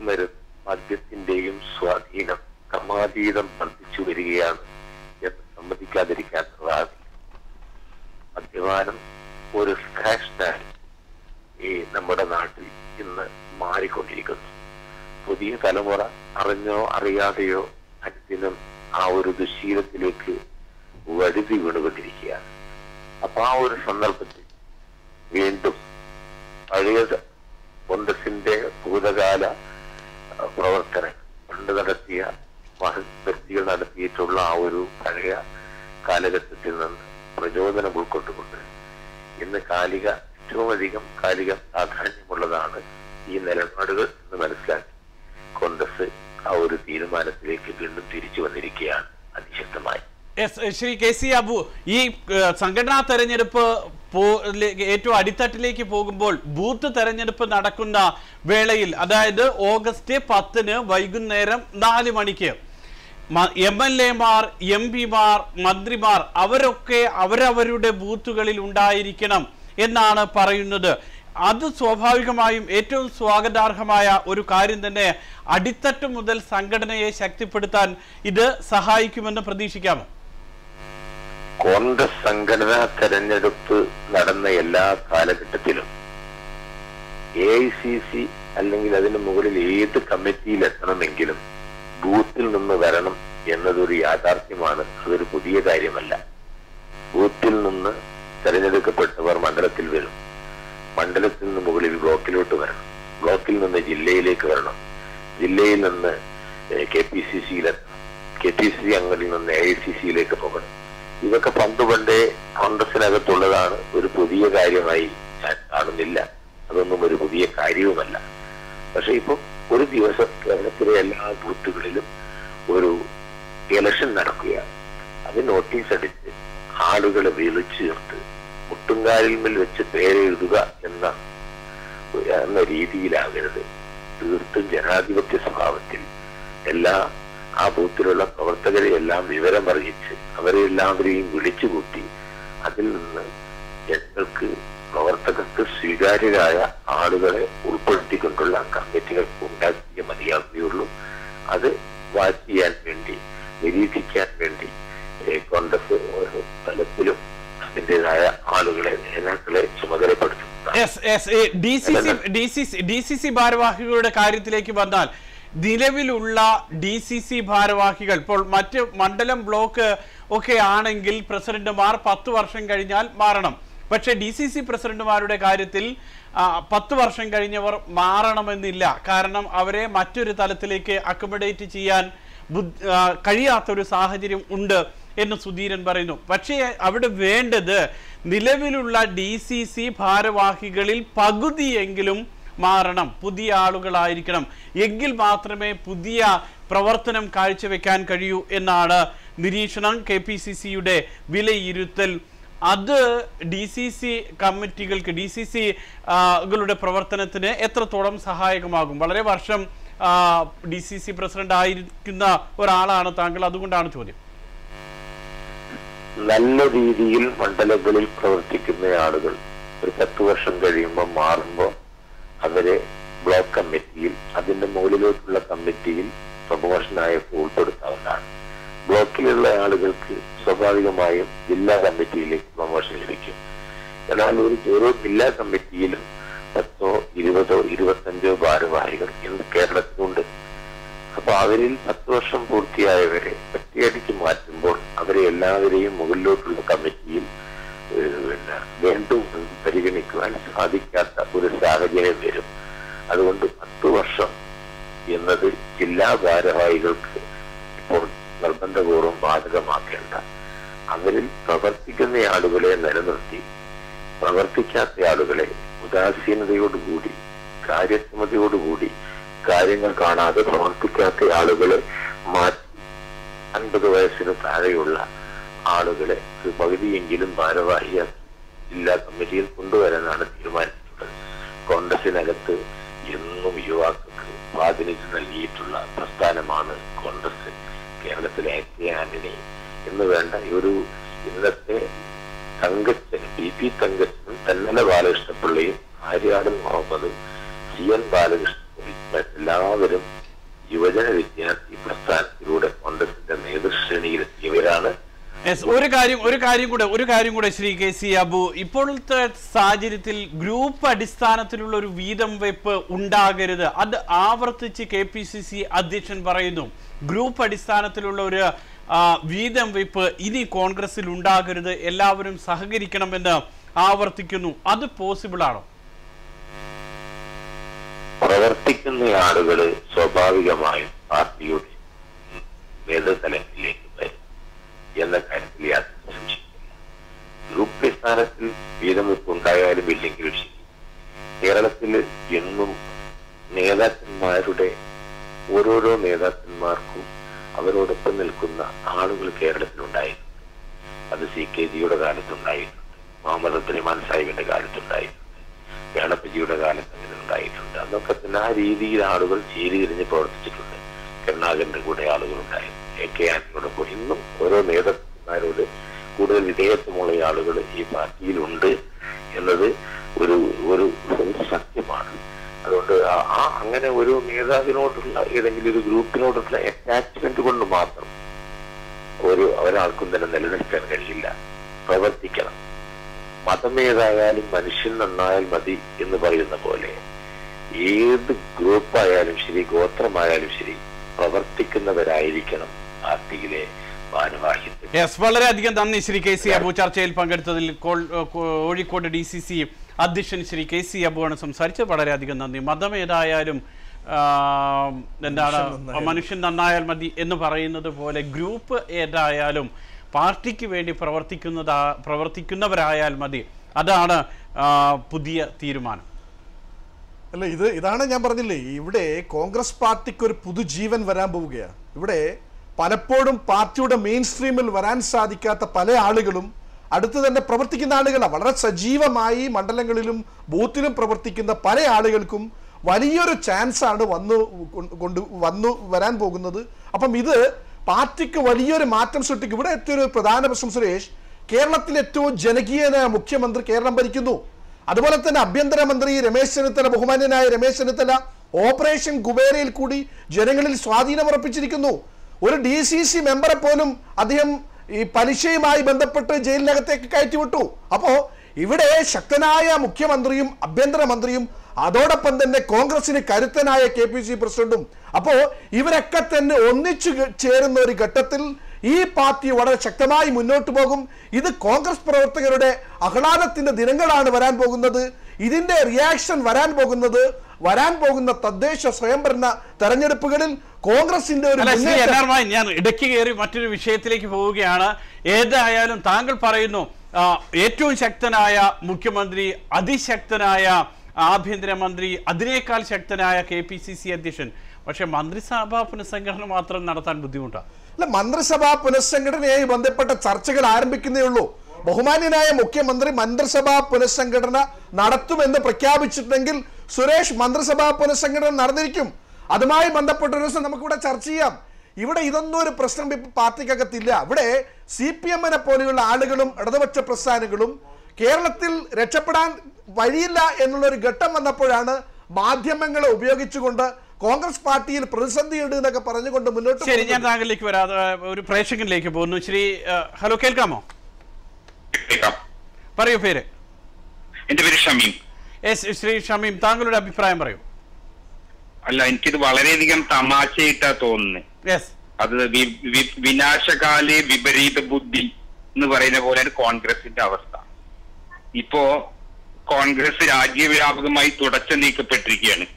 ക്രമാതീതം വർദ്ധിച്ചു വരികയാണ് എന്ന് സമ്മതിക്കാതിരിക്കാത്തതാകില്ല മദ്യപാനം ഒരു ഫാഷനായി ഈ നമ്മുടെ നാട്ടിൽ ഇന്ന് മാറിക്കൊണ്ടിരിക്കുന്നു പുതിയ തലമുറ അറിഞ്ഞോ അറിയാതെയോ അനുദിനം ആ ഒരു ദുശീലത്തിലേക്ക് വഴുതി വീണുകൊണ്ടിരിക്കുകയാണ് അപ്പൊ ആ ഒരു സന്ദർഭത്തിൽ വീണ്ടും പഴയ കോൺഗ്രസിന്റെ ഭൂതകാല അഹ്, പ്രവർത്തനം പണ്ട് നടത്തിയ മഹത് വ്യക്തികൾ നടത്തിയിട്ടുള്ള ആ ഒരു പഴയ കാലഘട്ടത്തിൽ നിന്ന് പ്രചോദനം ഉൾക്കൊണ്ടുകൊണ്ട് ഇന്ന് കാലിക ഏറ്റവും അധികം കാലിക പ്രാധാന്യമുള്ളതാണ് ഈ നിലപാടുകൾ എന്ന് മനസ്സിലാക്കി കോൺഗ്രസ് ആ ഒരു തീരുമാനത്തിലേക്ക് വീണ്ടും തിരിച്ചു വന്നിരിക്കുകയാണ് അതിശക്തമായി S Shri K C Abu ഈ ഏഹ്, സംഘടനാ തെരഞ്ഞെടുപ്പ് പോ- ലെ- ഏറ്റവും അടിത്തട്ടിലേക്ക് പോകുമ്പോൾ ബൂത്ത് തെരഞ്ഞെടുപ്പ് നടക്കുന്ന വേളയിൽ അതായത് ഓഗസ്റ്റ് പത്തിന് വൈകുന്നേരം നാല് മണിക്ക് എം എൽ എമാർ എം പിമാർ മന്ത്രിമാർ അവരൊക്കെ അവരവരുടെ ബൂത്തുകളിൽ ഉണ്ടായിരിക്കണം എന്നാണ് പറയുന്നത് അത് സ്വാഭാവികമായും ഏറ്റവും സ്വാഗതാർഹമായ ഒരു കാര്യം തന്നെ അടിത്തട്ട് മുതൽ സംഘടനയെ ശക്തിപ്പെടുത്താൻ ഇത് സഹായിക്കുമെന്ന് പ്രതീക്ഷിക്കാമോ കോൺഗ്രസ് സംഘടനാ തെരഞ്ഞെടുപ്പ് നടന്ന എല്ലാ കാലഘട്ടത്തിലും എ ഐ സി സി അല്ലെങ്കിൽ അതിന് മുകളിൽ ഏത് കമ്മിറ്റിയിൽ എത്തണമെങ്കിലും ബൂത്തിൽ നിന്ന് വരണം എന്നതൊരു യാഥാർത്ഥ്യമാണ് അതൊരു പുതിയ കാര്യമല്ല ബൂത്തിൽ നിന്ന് തെരഞ്ഞെടുക്കപ്പെട്ടവർ മണ്ഡലത്തിൽ വരും മണ്ഡലത്തിൽ നിന്ന് മുകളിൽ ബ്ലോക്കിലോട്ട് വരണം ബ്ലോക്കിൽ നിന്ന് ജില്ലയിലേക്ക് വരണം ജില്ലയിൽ നിന്ന് കെ പി സി സിയിലെത്തണം കെ പി സി അംഗങ്ങളിൽ നിന്ന് എ ഐ സി സിയിലേക്ക് പോകണം ഇതൊക്കെ പണ്ട് പണ്ടേ കോൺഗ്രസിനകത്തുള്ളതാണ് ഒരു പുതിയ കാര്യമായി ഞാൻ കാണുന്നില്ല അതൊന്നും ഒരു പുതിയ കാര്യവുമല്ല പക്ഷെ ഇപ്പൊ ഒരു ദിവസം കേരളത്തിലെ എല്ലാ ബൂത്തുകളിലും ഒരു ഇലക്ഷൻ നടക്കുകയാണ് അത് നോട്ടീസ് അടിച്ച് ആളുകളെ വിളിച്ചു ചേർത്ത് മുട്ടുങ്കാലിൽ മേൽ വെച്ച് പേരെഴുതുക എന്ന എന്ന രീതിയിലാകരുത് തീർത്തും ജനാധിപത്യ സ്വഭാവത്തിൽ എല്ലാ ആ ബൂത്തിലുള്ള പ്രവർത്തകരെ എല്ലാം വിവരമറിയിച്ച് അവരെ എല്ലാവരെയും വിളിച്ചുകൂട്ടി അതിൽ നിന്ന് ജനങ്ങൾക്ക് പ്രവർത്തകർക്ക് സ്വീകാര്യരായ ആളുകളെ ഉൾപ്പെടുത്തിക്കൊണ്ടുള്ള കമ്മിറ്റികൾ ഉണ്ടാക്കിയേ മതിയാകുകയുള്ളൂ അത് വാച്ച് ചെയ്യാൻ വേണ്ടി നിരീക്ഷിക്കാൻ വേണ്ടി ഏഹ്, കോൺഗ്രസ് ഓരോ തലത്തിലും അതിൻ്റെതായ ആളുകളെ നേതാക്കളെ ചുമതലപ്പെടുത്തും S S D C C D C C D C C ഭാരവാഹികളുടെ കാര്യത്തിലേക്ക് വന്നാൽ നിലവിലുള്ള ഡി സി സി ഭാരവാഹികൾ ഇപ്പോൾ മറ്റ് മണ്ഡലം ബ്ലോക്ക് ഒക്കെ ആണെങ്കിൽ പ്രസിഡന്റുമാർ പത്ത് വർഷം കഴിഞ്ഞാൽ മാറണം പക്ഷെ ഡി സി സി പ്രസിഡന്റുമാരുടെ കാര്യത്തിൽ ആ, പത്ത് വർഷം കഴിഞ്ഞവർ മാറണമെന്നില്ല കാരണം അവരെ മറ്റൊരു തലത്തിലേക്ക് അക്കോമഡേറ്റ് ചെയ്യാൻ ബുദ്ധ- ആ, കഴിയാത്തൊരു സാഹചര്യം ഉണ്ട് എന്ന് സുധീരൻ പറയുന്നു പക്ഷേ അവിടെ വേണ്ടത് നിലവിലുള്ള ഡി സി സി ഭാരവാഹികളിൽ പകുതിയെങ്കിലും മാറണം പുതിയ ആളുകളായിരിക്കണം എങ്കിൽ മാത്രമേ പുതിയ പ്രവർത്തനം കാഴ്ചവെക്കാൻ കഴിയൂ എന്നാണ് നിരീക്ഷണം കെ പി സി സിയുടെ വിലയിരുത്തൽ അത് ഡി സി സി കമ്മിറ്റികൾക്ക് ഡി സി സി കളുടെ പ്രവർത്തനത്തിന് എത്രത്തോളം സഹായകമാകും വളരെ വർഷം ഡി സി സി പ്രസിഡന്റ് ആയിരിക്കുന്ന ഒരാളാണ് താങ്കൾ അതുകൊണ്ടാണ് ചോദ്യം നല്ല രീതിയിൽ മണ്ഡലങ്ങളിൽ പ്രവർത്തിക്കുന്ന ആളുകൾ ഒരു പത്ത് വർഷം കഴിയുമ്പോൾ മാറുമ്പോൾ അവരെ ബ്ലോക്ക് കമ്മിറ്റിയിൽ അതിന്റെ മുകളിലോട്ടുള്ള കമ്മിറ്റിയിൽ പ്രൊമോഷനായി ഉൾപ്പെടുത്താവുന്നതാണ് ബ്ലോക്കിലുള്ള ആളുകൾക്ക് സ്വാഭാവികമായും ജില്ലാ കമ്മിറ്റിയിലേക്ക് പ്രൊമോഷൻ ലഭിക്കും എന്നാൽ ഒരു ഓരോ ജില്ലാ കമ്മിറ്റിയിലും പത്തോ ഇരുപതോ ഇരുപത്തഞ്ചോ ഭാരവാഹികൾ ഇന്ന് കേരളത്തിലുണ്ട് അപ്പൊ അവരിൽ പത്ത് വർഷം പൂർത്തിയായവരെ ഒറ്റയടിക്ക് മാറ്റുമ്പോൾ അവരെ എല്ലാവരെയും മുകളിലോട്ടുള്ള കമ്മിറ്റിയിൽ ഏഹ്, പിന്നെ വീണ്ടും പരിഗണിക്കുവാൻ സാധിക്കാത്ത ഒരു സാഹചര്യം വരും അതുകൊണ്ട് പത്ത് വർഷം എന്നത് ജില്ലാ ഭാരവാഹികൾക്ക് ഇപ്പോൾ നിർബന്ധപൂർവ്വം ബാധകമാക്കേണ്ട അവരിൽ പ്രവർത്തിക്കുന്ന ആളുകളെ നിലനിർത്തി പ്രവർത്തിക്കാത്ത ആളുകളെ ഉദാസീനതയോടുകൂടി കാര്യക്ഷമതയോടുകൂടി കാര്യങ്ങൾ കാണാതെ പ്രവർത്തിക്കാത്ത ആളുകളെ മാറ്റി അൻപത് വയസ്സിന് താഴെയുള്ള ആളുകളെ ഒരു പകുതിയെങ്കിലും ഭാരവാഹിയാക്കി ജില്ലാ കമ്മിറ്റിയിൽ കൊണ്ടുവരാനാണ് തീരുമാനിച്ചിട്ടുള്ളത് കോൺഗ്രസിനകത്ത് എന്നും യുവാക്കൾക്ക് സ്വാധീനിച്ചു നൽകിയിട്ടുള്ള പ്രസ്ഥാനമാണ് കോൺഗ്രസ് കേരളത്തിലെ എ കെ ആന്റണി എന്ന് വേണ്ട ഒരു ഇന്നത്തെ തങ്കച്ചൻ പി പി തങ്കച്ചൻ തെന്നല ബാലകൃഷ്ണപിള്ളയും ആര്യാടൻ മുഹമ്മദ് സി എൻ ബാലകൃഷ്ണൻ എല്ലാവരും യുവജന വിദ്യാർത്ഥി പ്രസ്ഥാനത്തിലൂടെ കോൺഗ്രസ് Yes, ഒരു കാര്യം ഒരു കാര്യം കൂടെ ഒരു കാര്യം കൂടെ ശ്രീ കെ സി അബു ഇപ്പോഴത്തെ സാഹചര്യത്തിൽ ഗ്രൂപ്പ് അടിസ്ഥാനത്തിലുള്ള ഒരു വീതം വെപ്പ് ഉണ്ടാകരുത് അത് ആവർത്തിച്ച് കെ പി സി സി അധ്യക്ഷൻ പറയുന്നു ഗ്രൂപ്പ് അടിസ്ഥാനത്തിലുള്ള ഒരു ആ, വീതം വെപ്പ് ഇനി കോൺഗ്രസിൽ ഉണ്ടാകരുത് എല്ലാവരും സഹകരിക്കണമെന്ന് ആവർത്തിക്കുന്നു അത് പോസിബിൾ ആണോ പ്രവർത്തിക്കുന്ന ആളുകൾ സ്വാഭാവികമായും പാർട്ടിയുടെ നേതൃതലത്തിലേക്ക് വരും എന്ന കാര്യത്തിൽ യാതൊരു സംശയമില്ല ഗ്രൂപ്പ് അടിസ്ഥാനത്തിൽ വീതം വെപ്പ് ഉണ്ടായാലും ഇല്ലെങ്കിലും ശരി കേരളത്തിൽ എന്നും നേതാക്കന്മാരുടെ ഓരോരോ നേതാക്കന്മാർക്കും അവരോടൊപ്പം നിൽക്കുന്ന ആളുകൾ കേരളത്തിലുണ്ടായിട്ടുണ്ട് അത് സി കെ ജിയുടെ കാലത്തുണ്ടായിട്ടുണ്ട് മുഹമ്മദ് അബ്ദുറഹ്മാൻ സാഹിബിന്റെ കാലത്തുണ്ടായിട്ടുണ്ട് വേണപ്പജിയുടെ കാലത്ത് അങ്ങനെ ഉണ്ടായിട്ടുണ്ട് അതൊക്കെ തന്നെ ആ രീതിയിൽ ആളുകൾ ചേരി തിരിഞ്ഞ് പ്രവർത്തിച്ചിട്ടുണ്ട് കരുണാകരന്റെ കൂടെ ആളുകൾ ഉണ്ടായിരുന്നു എ കെ ആന്റണിയുടെ കൂടെ ഇന്നും ഓരോ നേതാക്കന്മാരോട് കൂടുതൽ വിധേയത്വമുള്ള ആളുകൾ ഈ പാർട്ടിയിലുണ്ട് എന്നത് ഒരു ഒരു ഒരു സത്യമാണ് അതുകൊണ്ട് ആ- ആ അങ്ങനെ ഒരു നേതാവിനോടുള്ള ഏതെങ്കിലും ഒരു ഗ്രൂപ്പിനോടുള്ള അറ്റാച്ച്മെന്റ് കൊണ്ട് മാത്രം ഒരു ഒരാൾക്കും തന്നെ നിലനിൽക്കാൻ കഴിയില്ല പ്രവർത്തിക്കണം മതം ഏതായാലും മനുഷ്യൻ നന്നായാൽ മതി എന്ന് പറയുന്ന പോലെ ഏത് ഗ്രൂപ്പായാലും ശരി ഗോത്രമായാലും ശരി പ്രവർത്തിക്കുന്നവരായിരിക്കണം പാർട്ടിയിലെ ഭാരവാഹിത്വം യെസ് വളരെയധികം നന്ദി ശ്രീ കെ സി അബു ചർച്ചയിൽ പങ്കെടുത്തതിൽ കോൾ- ഏഹ് കോഴിക്കോട് ഡി സി സി അധ്യക്ഷൻ ശ്രീ കെ സി അബുവാണ് സംസാരിച്ചത് വളരെയധികം നന്ദി മതം ഏതായാലും ആ, എന്താണ് മനുഷ്യൻ നന്നായാൽ മതി എന്ന് പറയുന്നത് പോലെ ഗ്രൂപ്പ് ഏതായാലും പാർട്ടിക്ക് വേണ്ടി പ്രവർത്തിക്കുന്നതാ പ്രവർത്തിക്കുന്നവരായാൽ മതി അതാണ് ആ, പുതിയ തീരുമാനം അല്ല ഇത് ഇതാണ് ഞാൻ പറഞ്ഞില്ലേ ഇവിടെ കോൺഗ്രസ് പാർട്ടിക്ക് ഒരു പുതുജീവൻ വരാൻ പോവുകയാണ് ഇവിടെ പലപ്പോഴും പാർട്ടിയുടെ മെയിൻ സ്ട്രീമിൽ വരാൻ സാധിക്കാത്ത പല ആളുകളും അടുത്ത് തന്നെ പ്രവർത്തിക്കുന്ന ആളുകളാണ് വളരെ സജീവമായി മണ്ഡലങ്ങളിലും ബൂത്തിലും പ്രവർത്തിക്കുന്ന പല ആളുകൾക്കും വലിയൊരു ചാൻസ് ആണ് വന്നു കൊണ്ട് കൊണ്ട് വന്നു വരാൻ പോകുന്നത് അപ്പം ഇത് പാർട്ടിക്ക് വലിയൊരു മാറ്റം സൃഷ്ടിക്കും ഇവിടെ എത്തിയൊരു പ്രധാന പ്രശ്നം സുരേഷ് കേരളത്തിലെ ഏറ്റവും ജനകീയനായ മുഖ്യമന്ത്രി കേരളം ഭരിക്കുന്നു അതുപോലെ തന്നെ ആഭ്യന്തരമന്ത്രി രമേശ് ചെന്നിത്തല ബഹുമാന്യനായ രമേശ് ചെന്നിത്തല ഓപ്പറേഷൻ കുബേരയിൽ കൂടി ജനങ്ങളിൽ സ്വാധീനമുറപ്പിച്ചിരിക്കുന്നു ഒരു ഡി സി സി മെമ്പറെ പോലും അദ്ദേഹം ഈ പലിശയുമായി ബന്ധപ്പെട്ട് ജയിലിനകത്തേക്ക് കയറ്റിവിട്ടു അപ്പോ ഇവിടെ ശക്തനായ മുഖ്യമന്ത്രിയും ആഭ്യന്തരമന്ത്രിയും അതോടൊപ്പം തന്നെ കോൺഗ്രസിന് കരുത്തനായ കെ പി സി പ്രസിഡന്റും അപ്പോ ഇവരൊക്കെ തന്നെ ഒന്നിച്ചു ഗ- ചേരുന്ന ഒരു ഘട്ടത്തിൽ ഈ പാർട്ടി വളരെ ശക്തമായി മുന്നോട്ട് പോകും ഇത് കോൺഗ്രസ് പ്രവർത്തകരുടെ ആഹ്ലാദത്തിന്റെ ദിനങ്ങളാണ് വരാൻ പോകുന്നത് ഇതിന്റെ റിയാക്ഷൻ വരാൻ പോകുന്നത് വരാൻ പോകുന്ന തദ്ദേശ സ്വയംഭരണ തെരഞ്ഞെടുപ്പുകളിൽ കോൺഗ്രസിന്റെ ഒരു അല്ല ശ്രീ മുന്നേറ്റം എൻ ആർ മായൻ, ഞാൻ ഇടയ്ക്ക് കയറി മറ്റൊരു വിഷയത്തിലേക്ക് പോവുകയാണ് ഏതായാലും താങ്കൾ പറയുന്നു ആ, ഏറ്റവും ശക്തനായ മുഖ്യമന്ത്രി അതിശക്തനായ ആഭ്യന്തരമന്ത്രി അതിനേക്കാൾ ശക്തനായ കെ പി സി സി അധ്യക്ഷൻ പക്ഷെ മന്ത്രിസഭാ പുനഃസംഘടന മാത്രം നടത്താൻ ബുദ്ധിമുട്ടാണ് അല്ല മന്ത്രിസഭാ പുനഃസംഘടനയായി ബന്ധപ്പെട്ട ചർച്ചകൾ ആരംഭിക്കുന്നേ ഉള്ളൂ ബഹുമാന്യനായ മുഖ്യമന്ത്രി മന്ത്രിസഭാ പുനഃസംഘടന നടത്തുമെന്ന് പ്രഖ്യാപിച്ചിട്ടുണ്ടെങ്കിൽ സുരേഷ് മന്ത്രിസഭാ പുനഃസംഘടന നടന്നിരിക്കും അതുമായി ബന്ധപ്പെട്ട ഒരു ദിവസം നമുക്കിവിടെ ചർച്ച ചെയ്യാം ഇവിടെ ഇതൊന്നും ഒരു പ്രശ്നം ഇപ്പൊ പാർട്ടിക്കകത്തില്ല ഇവിടെ സി പി എമ്മിനെ പോലെയുള്ള ആളുകളും ഇടതുപക്ഷ പ്രസ്ഥാനങ്ങളും കേരളത്തിൽ രക്ഷപ്പെടാൻ വഴിയില്ല എന്നുള്ള ഒരു ഘട്ടം വന്നപ്പോഴാണ് മാധ്യമങ്ങളെ ഉപയോഗിച്ചുകൊണ്ട് കോൺഗ്രസ് പാർട്ടിയിൽ പ്രതിസന്ധിയുണ്ട് എന്നൊക്കെ പറഞ്ഞുകൊണ്ട് മുന്നോട്ട് ശരി ഞാൻ പോകുന്നത്. താങ്കളിലേക്ക് വരാതെ ഒരു പ്രേക്ഷകനിലേക്ക് പോകുന്നു ശ്രീ ആ, ഹലോ കേൾക്കാമോ കേൾക്കാം. പറയൂ പേര് എന്റെ പേര് ഷമീം എസ് ശ്രീ ഷമീം താങ്കളുടെ അഭിപ്രായം പറയൂ അല്ല എനിക്കിത് വളരെയധികം തമാശയായിട്ടാ തോന്നുന്നത് യെസ് അത് വി- വി- വിനാശകാലേ വിപരീത ബുദ്ധി എന്ന് പറയുന്ന പോലെയാണ് കോൺഗ്രസിന്റെ അവസ്ഥ ഇപ്പോ കോൺഗ്രസ് രാജ്യവ്യാപകമായി തുടച്ചു നീക്കപ്പെട്ടിരിക്കുകയാണ്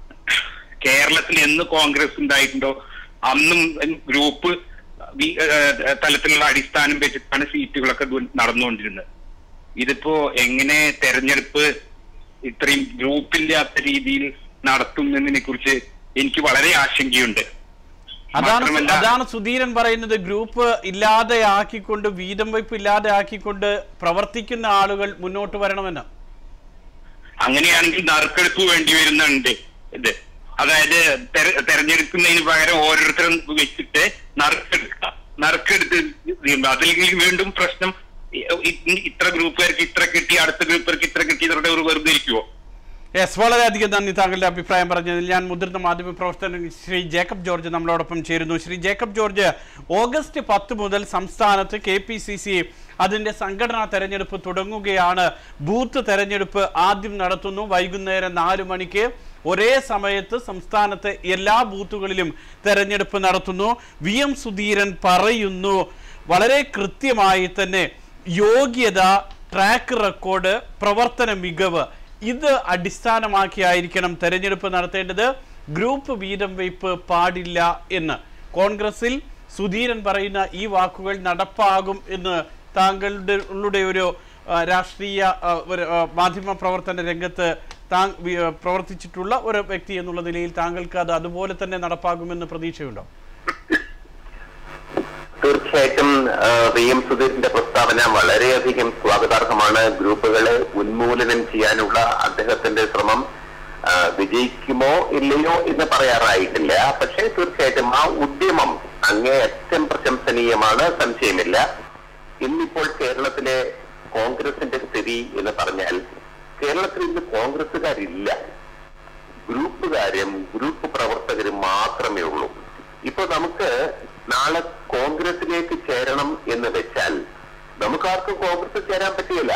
കേരളത്തിൽ എന്ന് കോൺഗ്രസ് ഉണ്ടായിട്ടുണ്ടോ അന്നും ഗ്രൂപ്പ് വി- ഏഹ് തലത്തിലുള്ള അടിസ്ഥാനം വെച്ചിട്ടാണ് സീറ്റുകളൊക്കെ ദു- നടന്നുകൊണ്ടിരുന്നത് ഇതിപ്പോ എങ്ങനെ തെരഞ്ഞെടുപ്പ് ഇത്രയും ഗ്രൂപ്പില്ലാത്ത രീതിയിൽ നടത്തും എന്നതിനെ കുറിച്ച് എനിക്ക് വളരെ ആശങ്കയുണ്ട് അതാണ് മാത്രമല്ല അതാണ് സുധീരൻ പറയുന്നത് ഗ്രൂപ്പ് ഇല്ലാതെ ആക്കിക്കൊണ്ട് വീതം വയ്പ് ഇല്ലാതെ ആക്കിക്കൊണ്ട് പ്രവർത്തിക്കുന്ന ആളുകൾ മുന്നോട്ട് വരണമെന്ന് അങ്ങനെയാണെങ്കിൽ നറുക്കെടുപ്പ് വേണ്ടി വരുന്നുണ്ട് ഇത് അതായത് തെര- തെരഞ്ഞെടുക്കുന്നതിന് പകരം ഓരോരുത്തരും വെച്ചിട്ട് നറുക്കെടുക്കുക നറുക്കെടുത്ത് ചെയ്യുമ്പോൾ അതിൽ വീണ്ടും പ്രശ്നം ഇ- ഇ- ഇത്ര ഗ്രൂപ്പുകാർക്ക് ഇത്ര കിട്ടി അടുത്ത ഗ്രൂപ്പുകാർക്ക് ഇത്ര കിട്ടി എന്നൊക്കെ ഒരു വെറുതെ ഇരിക്കുവോ യെസ് വളരെയധികം നന്ദി താങ്കളുടെ അഭിപ്രായം പറഞ്ഞതിൽ ഞാൻ മുതിർന്ന മാധ്യമ പ്രവർത്തകൻ ശ്രീ ജേക്കബ് ജോർജ് നമ്മളോടൊപ്പം ചേരുന്നു ശ്രീ ജേക്കബ് ജോർജ് ഓഗസ്റ്റ് പത്ത് മുതൽ സംസ്ഥാനത്ത് കെ പി സി സി അതിൻ്റെ സംഘടനാ തെരഞ്ഞെടുപ്പ് തുടങ്ങുകയാണ് ബൂത്ത് തെരഞ്ഞെടുപ്പ് ആദ്യം നടത്തുന്നു വൈകുന്നേരം നാല് മണിക്ക് ഒരേ സമയത്ത് സംസ്ഥാനത്തെ എല്ലാ ബൂത്തുകളിലും തെരഞ്ഞെടുപ്പ് നടത്തുന്നു വി എം സുധീരൻ പറയുന്നു വളരെ കൃത്യമായി തന്നെ യോഗ്യത ട്രാക്ക് റെക്കോർഡ് പ്രവർത്തന മികവ് ഇത് അടിസ്ഥാനമാക്കിയായിരിക്കണം തെരഞ്ഞെടുപ്പ് നടത്തേണ്ടത് ഗ്രൂപ്പ് വീതം വയ്പ് പാടില്ല എന്ന് കോൺഗ്രസിൽ സുധീരൻ പറയുന്ന ഈ വാക്കുകൾ നടപ്പാകും എന്ന് താങ്കളുടെ ഉള്ളുടെ ഒരു ആ, രാഷ്ട്രീയ ആ, ഒരു ആ, മാധ്യമ പ്രവർത്തന രംഗത്ത് താ വി- ആ, പ്രവർത്തിച്ചിട്ടുള്ള ഒരു വ്യക്തി എന്നുള്ള നിലയിൽ താങ്കൾക്ക് അത് അതുപോലെ തന്നെ നടപ്പാകുമെന്ന് പ്രതീക്ഷയുണ്ടോ തീർച്ചയായിട്ടും ആ, വി എം സുധീറിന്റെ പ്രസ്താവന വളരെയധികം സ്വാഗതാർഹമാണ് ഗ്രൂപ്പുകളെ ഉന്മൂലനം ചെയ്യാനുള്ള അദ്ദേഹത്തിന്റെ ശ്രമം ആ, വിജയിക്കുമോ ഇല്ലയോ എന്ന് പറയാറായിട്ടില്ല പക്ഷേ തീർച്ചയായിട്ടും ആ ഉദ്യമം അങ്ങേയറ്റം പ്രശംസനീയമാണ് സംശയമില്ല ഇന്നിപ്പോൾ കേരളത്തിലെ കോൺഗ്രസിന്റെ സ്ഥിതി എന്ന് പറഞ്ഞാൽ കേരളത്തിൽ ഇന്ന് കോൺഗ്രസുകാരില്ല ഗ്രൂപ്പുകാരും ഗ്രൂപ്പ് പ്രവർത്തകരും മാത്രമേ ഉള്ളൂ ഇപ്പൊ നമുക്ക് നാളെ കോൺഗ്രസിലേക്ക് ചേരണം എന്ന് വെച്ചാൽ നമുക്കാർക്കും കോൺഗ്രസിൽ ചേരാൻ പറ്റില്ല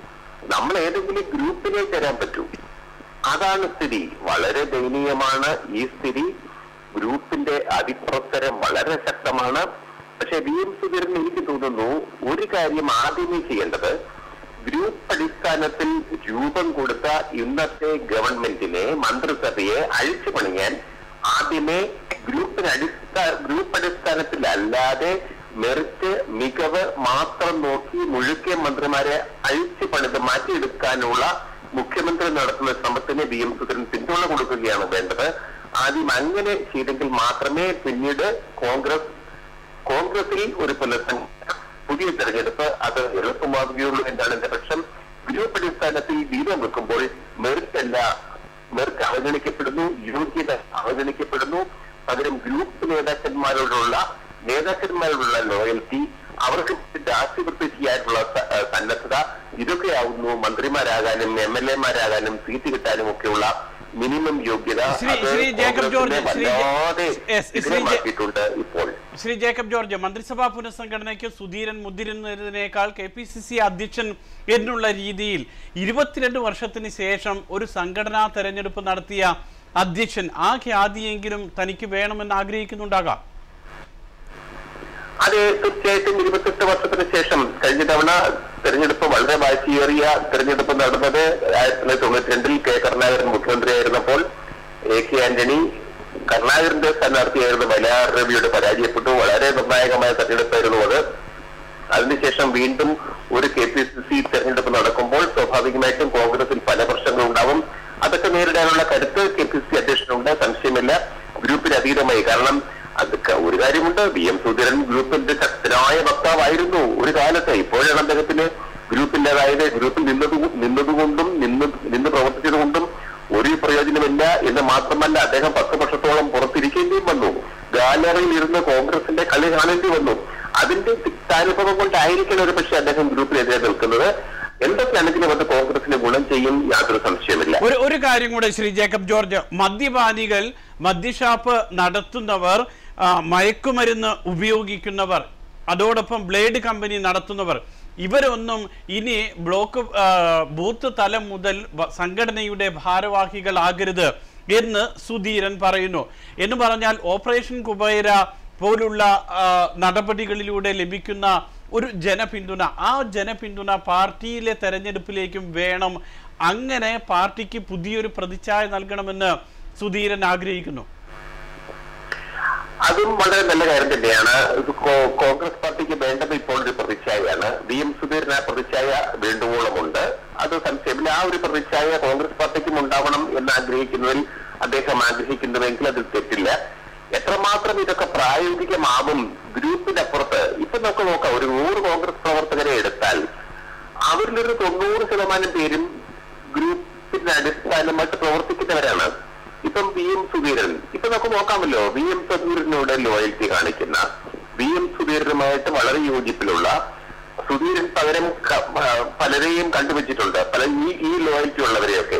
നമ്മൾ ഏതെങ്കിലും ഗ്രൂപ്പിലേക്ക് ചേരാൻ പറ്റൂ അതാണ് സ്ഥിതി വളരെ ദയനീയമാണ് ഈ സ്ഥിതി ഗ്രൂപ്പിന്റെ അതിപ്രസരം വളരെ ശക്തമാണ് പക്ഷെ വി എം സുധീരൻ എനിക്ക് തോന്നുന്നു ഒരു കാര്യം ആദ്യമേ ചെയ്യേണ്ടത് ഗ്രൂപ്പ് അടിസ്ഥാനത്തിൽ രൂപം കൊടുത്ത ഇന്നത്തെ ഗവൺമെന്റിനെ മന്ത്രിസഭയെ അഴിച്ചു പണിയാൻ ആദ്യമേ ഗ്രൂപ്പിന് അടിസ്ഥാന ഗ്രൂപ്പ് അടിസ്ഥാനത്തിൽ അല്ലാതെ മെറിറ്റ് മികവ് മാത്രം നോക്കി മുഴുക്കെ മന്ത്രിമാരെ അഴിച്ചു പണിത് മാറ്റിയെടുക്കാനുള്ള മുഖ്യമന്ത്രി നടത്തുന്ന ശ്രമത്തിന് വി എം സുധരൻ പിന്തുണ കൊടുക്കുകയാണ് വേണ്ടത് ആദ്യം അങ്ങനെ ചെയ്തെങ്കിൽ മാത്രമേ പിന്നീട് കോൺഗ്രസ് കോൺഗ്രസിൽ ഒരു പുനഃസംഘടന പുതിയ തെരഞ്ഞെടുപ്പ് അത് എളുപ്പമാവുകയുള്ളൂ എന്നാണ് എന്റെ പക്ഷം ഗ്രൂപ്പ് അടിസ്ഥാനത്തിൽ വീതം വെക്കുമ്പോൾ മെറിറ്റ് അല്ല മെറിറ്റ് അവഗണിക്കപ്പെടുന്നു യോഗ്യത അവഗണിക്കപ്പെടുന്നു പകരം ഗ്രൂപ്പ് നേതാക്കന്മാരോടുള്ള നേതാക്കന്മാരോടുള്ള ലോയൽറ്റി അവർക്ക് ആശുപത്രി ചെയ്യാനുള്ള സ- ഏഹ് സന്നദ്ധത ഇതൊക്കെയാവുന്നു മന്ത്രിമാരാകാനും എം എൽ എമാരാകാനും സീറ്റ് കിട്ടാനും ഒക്കെയുള്ള മിനിമം യോഗ്യത ശ്രീ- അത് ശ്രീ ജേക്കബ് ജോർജ്, കോൺഗ്രസിനെ ശ്രീ ജെ- വല്ലാതെ Yes, ശ്രീ ജെ- വിജയമാക്കിയിട്ടുണ്ട് ഇപ്പോൾ ശ്രീ ജേക്കബ് ജോർജ് മന്ത്രിസഭാ പുനഃസംഘടനയ്ക്ക് സുധീരൻ മുതിരുന്നതിനേക്കാൾ കെ പി സി സി അധ്യക്ഷൻ എന്നുള്ള രീതിയിൽ ഇരുപത്തിരണ്ട് വർഷത്തിന് ശേഷം ഒരു സംഘടനാ തെരഞ്ഞെടുപ്പ് നടത്തിയ അധ്യക്ഷൻ ആ ഖ്യാതിയെങ്കിലും തനിക്ക് വേണമെന്ന് ആഗ്രഹിക്കുന്നുണ്ടാകാം അത് തീർച്ചയായിട്ടും ഇരുപത്തെട്ട് വർഷത്തിന് ശേഷം കഴിഞ്ഞ തവണ തെരഞ്ഞെടുപ്പ് വളരെ വാശിയേറിയ തെരഞ്ഞെടുപ്പ് നടന്നത് ആയിരത്തി തൊള്ളായിരത്തി തൊണ്ണൂറ്റി രണ്ടിൽ കെ കരുണാകരൻ മുഖ്യമന്ത്രിയായിരുന്നപ്പോൾ എ കെ ആന്റണി കരുണാകരന്റെ സ്ഥാനാർത്ഥിയായിരുന്ന വയലാർ രവിയോട് പരാജയപ്പെട്ടു വളരെ നിർണായകമായ തെരഞ്ഞെടുപ്പായിരുന്നു അത് അതിനുശേഷം വീണ്ടും ഒരു കെ പി സി സി തെരഞ്ഞെടുപ്പ് നടക്കുമ്പോൾ സ്വാഭാവികമായിട്ടും കോൺഗ്രസിൽ പല പ്രശ്നങ്ങൾ ഉണ്ടാവും അതൊക്കെ നേരിടാനുള്ള കരുത്ത് കെ പി സി സി അധ്യക്ഷനുണ്ട് സംശയമില്ല ഗ്രൂപ്പിന് അതീതമായി കാരണം അത് ക- ഒരു കാര്യമുണ്ട് വി എം സുധീരൻ ഗ്രൂപ്പിന്റെ ശക്തനായ വക്താവായിരുന്നു ഒരു കാലത്ത് ഇപ്പോഴാണ് അദ്ദേഹത്തിന് ഗ്രൂപ്പിന്റേതായത് ഗ്രൂപ്പിൽ നിന്നത് നിന്നതുകൊണ്ടും നിന്ന് നിന്ന് പ്രവർത്തിച്ചതുകൊണ്ടും ഒരു പ്രയോജനമില്ല എന്ന് മാത്രമല്ല അദ്ദേഹം പത്ത് വർഷത്തോളം പുറത്തിരിക്കേണ്ടിയും വന്നു ഗാലറിയിൽ ഇരുന്ന് കോൺഗ്രസിന്റെ കളി കാണേണ്ടി വന്നു അതിന്റെ തിക്താനുഭവം കൊണ്ടായിരിക്കണം ഒരു പക്ഷേ അദ്ദേഹം ഗ്രൂപ്പിനെതിരെ നിൽക്കുന്നത് എന്തൊക്കെയാണെങ്കിലും അത് കോൺഗ്രസിന് ഗുണം ചെയ്യും യാതൊരു സംശയമില്ല ഒരു ഒരു കാര്യം കൂടെ ശ്രീ ജേക്കബ് ജോർജ് മദ്യപാനികൾ മദ്യഷാപ്പ് നടത്തുന്നവർ ആ, മയക്കുമരുന്ന് ഉപയോഗിക്കുന്നവർ അതോടൊപ്പം ബ്ലേഡ് കമ്പനി നടത്തുന്നവർ ഇവരൊന്നും ഇനി ബ്ലോക്ക് ആ, ബൂത്ത് തലം മുതൽ വ- സംഘടനയുടെ ഭാരവാഹികളാകരുത് എന്ന് സുധീരൻ പറയുന്നു എന്ന് പറഞ്ഞാൽ ഓപ്പറേഷൻ കുബൈര പോലുള്ള ആ, നടപടികളിലൂടെ ലഭിക്കുന്ന ഒരു ജനപിന്തുണ ആ ജനപിന്തുണ പാർട്ടിയിലെ തെരഞ്ഞെടുപ്പിലേക്കും വേണം അങ്ങനെ പാർട്ടിക്ക് പുതിയൊരു പ്രതിച്ഛായ നൽകണമെന്ന് സുധീരൻ ആഗ്രഹിക്കുന്നു അതും വളരെ നല്ല കാര്യം തന്നെയാണ് ഇത് കോ- കോൺഗ്രസ് പാർട്ടിക്ക് വേണ്ടത് ഇപ്പോൾ ഒരു പ്രതിച്ഛായയാണ് വി എം സുധീരൻ ആ പ്രതിച്ഛായ വേണ്ടുവോളമുണ്ട് അത് സംശയമില്ല ആ ഒരു പ്രതിച്ഛായ കോൺഗ്രസ് പാർട്ടിക്കും ഉണ്ടാവണം എന്ന് ആഗ്രഹിക്കുന്നതിൽ അദ്ദേഹം ആഗ്രഹിക്കുന്നുവെങ്കിൽ അതിൽ തെറ്റില്ല എത്രമാത്രം ഇതൊക്കെ പ്രായോഗികമാവും ഗ്രൂപ്പിനപ്പുറത്ത് ഇപ്പൊ നമുക്ക് നോക്കാം ഒരു നൂറ് കോൺഗ്രസ് പ്രവർത്തകരെ എടുത്താൽ അവരിലൊരു തൊണ്ണൂറ് ശതമാനം പേരും ഗ്രൂപ്പിന്റെ അടിസ്ഥാനമായിട്ട് പ്രവർത്തിക്കുന്നവരാണ് ഇപ്പം വി എം സുധീരൻ ഇപ്പൊ നമുക്ക് നോക്കാമല്ലോ വി എം സുധീരനോട് ലോയൽറ്റി കാണിക്കുന്ന വി എം സുധീരനുമായിട്ട് വളരെ യോജിപ്പിലുള്ള സുധീരൻ പകരം ക- ആ, പലരെയും കണ്ടുവച്ചിട്ടുണ്ട് പല ഈ ഈ ലോയൽറ്റി ഉള്ളവരെയൊക്കെ അപ്പൊ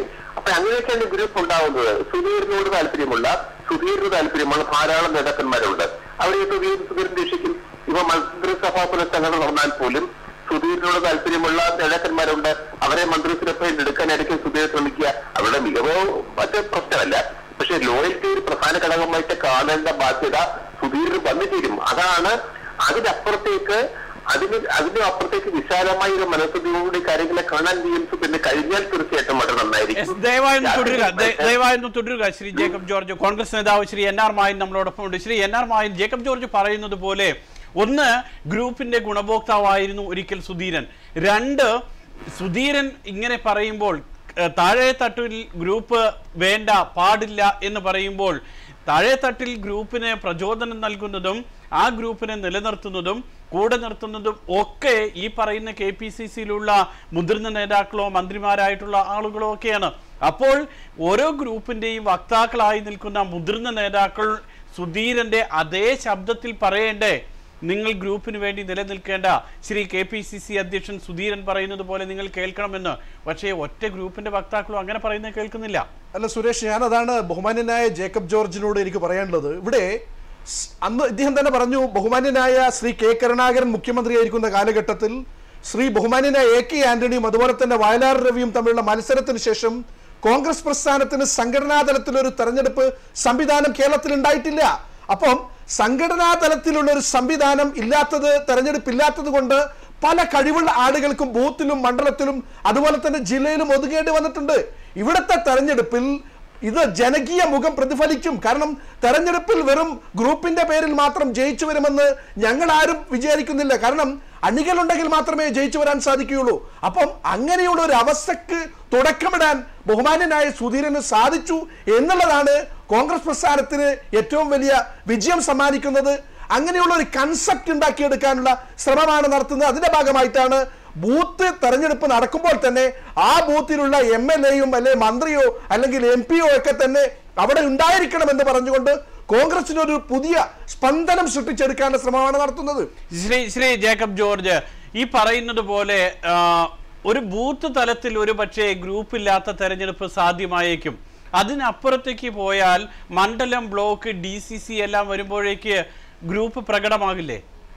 അപ്പൊ അങ്ങനെയൊക്കെയാണ് ഗ്രൂപ്പ് ഉണ്ടാവുന്നത് സുധീറിനോട് താല്പര്യമുള്ള സുധീറിന് താല്പര്യമുള്ള ധാരാളം നേതാക്കന്മാരുണ്ട് അവരെയൊക്കെ വി എം സുധീരൻ രക്ഷിക്കും ഇപ്പൊ മന്ത്രിസഭാ പുനഃസംഘടന നടന്നാൽ പോലും സുധീറിനോട് താല്പര്യമുള്ള നേതാക്കന്മാരുണ്ട് അവരെ മന്ത്രിസഭയിൽ എടുക്കാനായിരിക്കും സുധീർ ശ്രമിക്കുക അവരുടെ മികവോ മറ്റു പ്രശ്നമല്ല പക്ഷെ ലോയൽറ്റി ഒരു പ്രധാന ഘടകമായിട്ട് കാണേണ്ട ബാധ്യത സുധീറിന് വന്നു ചേരും അതാണ് അതിനപ്പുറത്തേക്ക് അതിന് അതിന് അപ്പുറത്തേക്ക് വിശാലമായ ഒരു മനസ്സതിയോടെ കാര്യങ്ങളെ കാണാൻ വി എം സുധീറിന് കഴിഞ്ഞാൽ തീർച്ചയായിട്ടും വളരെ എസ് നന്നായിരിക്കും ദയവായൊന്ന് തുടരുക ദയ- ദയവായൊന്ന് തുടരുക ശ്രീ ജേക്കബ് ജോർജ് കോൺഗ്രസ് നേതാവ് ശ്രീ എൻ ആർ മായൻ നമ്മളോടൊപ്പം ഉണ്ട് ശ്രീ എൻ ആർ മായൻ ജേക്കബ് ജോർജ് പറയുന്നത് പോലെ ഒന്ന് ഗ്രൂപ്പിന്റെ ഗുണഭോക്താവായിരുന്നു ഒരിക്കൽ സുധീരൻ രണ്ട് സുധീരൻ ഇങ്ങനെ പറയുമ്പോൾ ഏഹ്, താഴെ തട്ടിൽ ഗ്രൂപ്പ് വേണ്ട പാടില്ല എന്ന് പറയുമ്പോൾ താഴെ തട്ടിൽ ഗ്രൂപ്പിന് പ്രചോദനം നൽകുന്നതും ആ ഗ്രൂപ്പിനെ നിലനിർത്തുന്നതും കൂടെ നിർത്തുന്നതും ഒക്കെ ഈ പറയുന്ന കെ പി സി സിയിലുള്ള മുതിർന്ന നേതാക്കളോ മന്ത്രിമാരായിട്ടുള്ള ആളുകളോ ഒക്കെയാണ് അപ്പോൾ ഓരോ ഗ്രൂപ്പിന്റെയും വക്താക്കളായി നിൽക്കുന്ന മുതിർന്ന നേതാക്കൾ സുധീരന്റെ അതേ ശബ്ദത്തിൽ പറയേണ്ടേ നിങ്ങൾ ഗ്രൂപ്പിന് വേണ്ടി നിലനിൽക്കേണ്ട Shri K P C C അധ്യക്ഷൻ സുധീരൻ പറയുന്നത് പോലെ നിങ്ങൾ കേൾക്കണമെന്ന് പക്ഷേ ഒറ്റ ഗ്രൂപ്പിന്റെ വക്താക്കളും അങ്ങനെ പറയുന്നത് കേൾക്കുന്നില്ല അല്ല സുരേഷ് ഞാൻ അതാണ് ബഹുമാന്യനായ ജേക്കബ് ജോർജിനോട് എനിക്ക് പറയാനുള്ളത് ഇവിടെ സ് അന്ന് ഇദ്ദേഹം തന്നെ പറഞ്ഞു ബഹുമാന്യനായ ശ്രീ കെ കരുണാകരൻ മുഖ്യമന്ത്രിയായിരിക്കുന്ന കാലഘട്ടത്തിൽ ശ്രീ ബഹുമാന്യനായ എ കെ ആന്റണിയും അതുപോലെ തന്നെ വയലാർ രവിയും തമ്മിലുള്ള മത്സരത്തിന് ശേഷം കോൺഗ്രസ് പ്രസ്ഥാനത്തിന് സംഘടനാ തലത്തിൽ ഒരു തെരഞ്ഞെടുപ്പ് സംവിധാനം കേരളത്തിൽ ഉണ്ടായിട്ടില്ല അപ്പം സംഘടനാ തലത്തിലുള്ള ഒരു സംവിധാനം ഇല്ലാത്തത് തെരഞ്ഞെടുപ്പ് ഇല്ലാത്തത് കൊണ്ട് പല കഴിവുള്ള ആളുകൾക്കും ബൂത്തിലും മണ്ഡലത്തിലും അതുപോലെ തന്നെ ജില്ലയിലും ഒതുങ്ങേണ്ടി വന്നിട്ടുണ്ട് ഇവിടുത്തെ തെരഞ്ഞെടുപ്പിൽ ഇത് ജനകീയ മുഖം പ്രതിഫലിക്കും കാരണം തെരഞ്ഞെടുപ്പിൽ വെറും ഗ്രൂപ്പിന്റെ പേരിൽ മാത്രം ജയിച്ചു വരുമെന്ന് ഞങ്ങൾ ആരും വിചാരിക്കുന്നില്ല കാരണം അണികളുണ്ടെങ്കിൽ മാത്രമേ ജയിച്ചു വരാൻ സാധിക്കുകയുള്ളൂ അപ്പം അങ്ങനെയുള്ള ഒരു അവസ്ഥക്ക് തുടക്കമിടാൻ ബഹുമാന്യനായ സുധീരന് സാധിച്ചു എന്നുള്ളതാണ് കോൺഗ്രസ് പ്രസ്ഥാനത്തിന് ഏറ്റവും വലിയ വിജയം സമ്മാനിക്കുന്നത് അങ്ങനെയുള്ള ഒരു കൺസെപ്റ്റ് ഉണ്ടാക്കിയെടുക്കാനുള്ള ശ്രമമാണ് നടത്തുന്നത് അതിന്റെ ഭാഗമായിട്ടാണ് ബൂത്ത് തെരഞ്ഞെടുപ്പ് നടക്കുമ്പോൾ തന്നെ ആ ബൂത്തിലുള്ള എം എൽ എയും അല്ലെ മന്ത്രിയോ അല്ലെങ്കിൽ എം പിയോ ഒക്കെ തന്നെ അവിടെ ഉണ്ടായിരിക്കണം എന്ന് പറഞ്ഞുകൊണ്ട് കോൺഗ്രസിന് ഒരു പുതിയ സ്പന്ദനം സൃഷ്ടിച്ചെടുക്കാനുള്ള ശ്രമമാണ് നടത്തുന്നത് ശ്രീ ശ്രീ ജേക്കബ് ജോർജ് ഈ പറയുന്നത് പോലെ ആ, ഒരു ബൂത്ത് തലത്തിൽ ഒരു പക്ഷേ ഗ്രൂപ്പ് ഇല്ലാത്ത തെരഞ്ഞെടുപ്പ് സാധ്യമായേക്കും അതിനപ്പുറത്തേക്ക് പോയാൽ മണ്ഡലം ബ്ലോക്ക് ഡി സി സി എല്ലാം വരുമ്പോഴേക്ക് ഗ്രൂപ്പ് പ്രകടമാകില്ലേ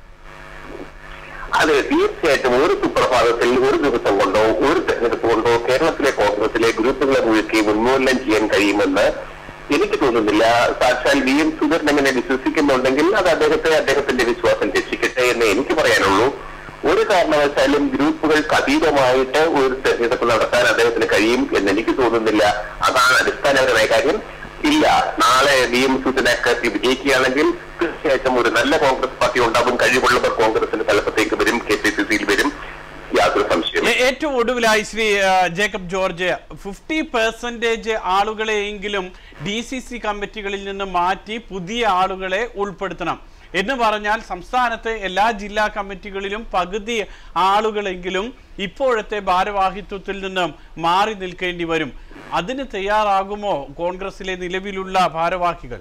അതെ തീർച്ചയായിട്ടും ഒരു സുപ്രഭാതത്തിൽ ഒരു ദിവസം കൊണ്ടോ ഒരു തെരഞ്ഞെടുപ്പ് കൊണ്ടോ കേരളത്തിലെ കോൺഗ്രസിലെ ഗ്രൂപ്പുകളെ മുഴുക്കി ഉന്മൂലനം ചെയ്യാൻ കഴിയുമെന്ന് എനിക്ക് തോന്നുന്നില്ല സാക്ഷാൽ വി എം സുധീരൻ അങ്ങനെ വിശ്വസിക്കുന്നുണ്ടെങ്കിൽ അത് അദ്ദേഹത്തെ അദ്ദേഹത്തിന്റെ വിശ്വാസം രക്ഷിക്കട്ടെ എന്ന് എനിക്ക് പറയാനുള്ളൂ ഒരു കാരണവശാലും ഗ്രൂപ്പുകൾക്ക് അതീതമായിട്ട് ഒരു തെരഞ്ഞെടുപ്പ് നടത്താൻ അദ്ദേഹത്തിന് കഴിയും എന്ന് എനിക്ക് തോന്നുന്നില്ല അതാണ് അടിസ്ഥാനപരമായ കാര്യം ഇല്ല നാളെ വി എം സുധനൊക്കെ വിജയിക്കുകയാണെങ്കിൽ തീർച്ചയായിട്ടും ഒരു നല്ല കോൺഗ്രസ് പാർട്ടി ഉണ്ടാകും കഴിവുള്ളവർ കോൺഗ്രസിന്റെ തലപ്പത്തേക്ക് വരും കെ പി സി സിയിൽ വരും യാതൊരു സംശയം ഏ- ഏറ്റവും ഒടുവിലായി ശ്രീ ആ, ജേക്കബ് ജോർജ് ഫിഫ്റ്റി പെർസെൻറ്റേജ് ആളുകളെയെങ്കിലും ഡി സി സി കമ്മിറ്റികളിൽ നിന്ന് മാറ്റി പുതിയ ആളുകളെ ഉൾപ്പെടുത്തണം എന്ന് പറഞ്ഞാൽ സംസ്ഥാനത്തെ എല്ലാ ജില്ലാ കമ്മിറ്റികളിലും പകുതി ആളുകളെങ്കിലും ഇപ്പോഴത്തെ ഭാരവാഹിത്വത്തിൽ നിന്നും മാറി നിൽക്കേണ്ടി വരും അതിന് തയ്യാറാകുമോ കോൺഗ്രസിലെ നിലവിലുള്ള ഭാരവാഹികൾ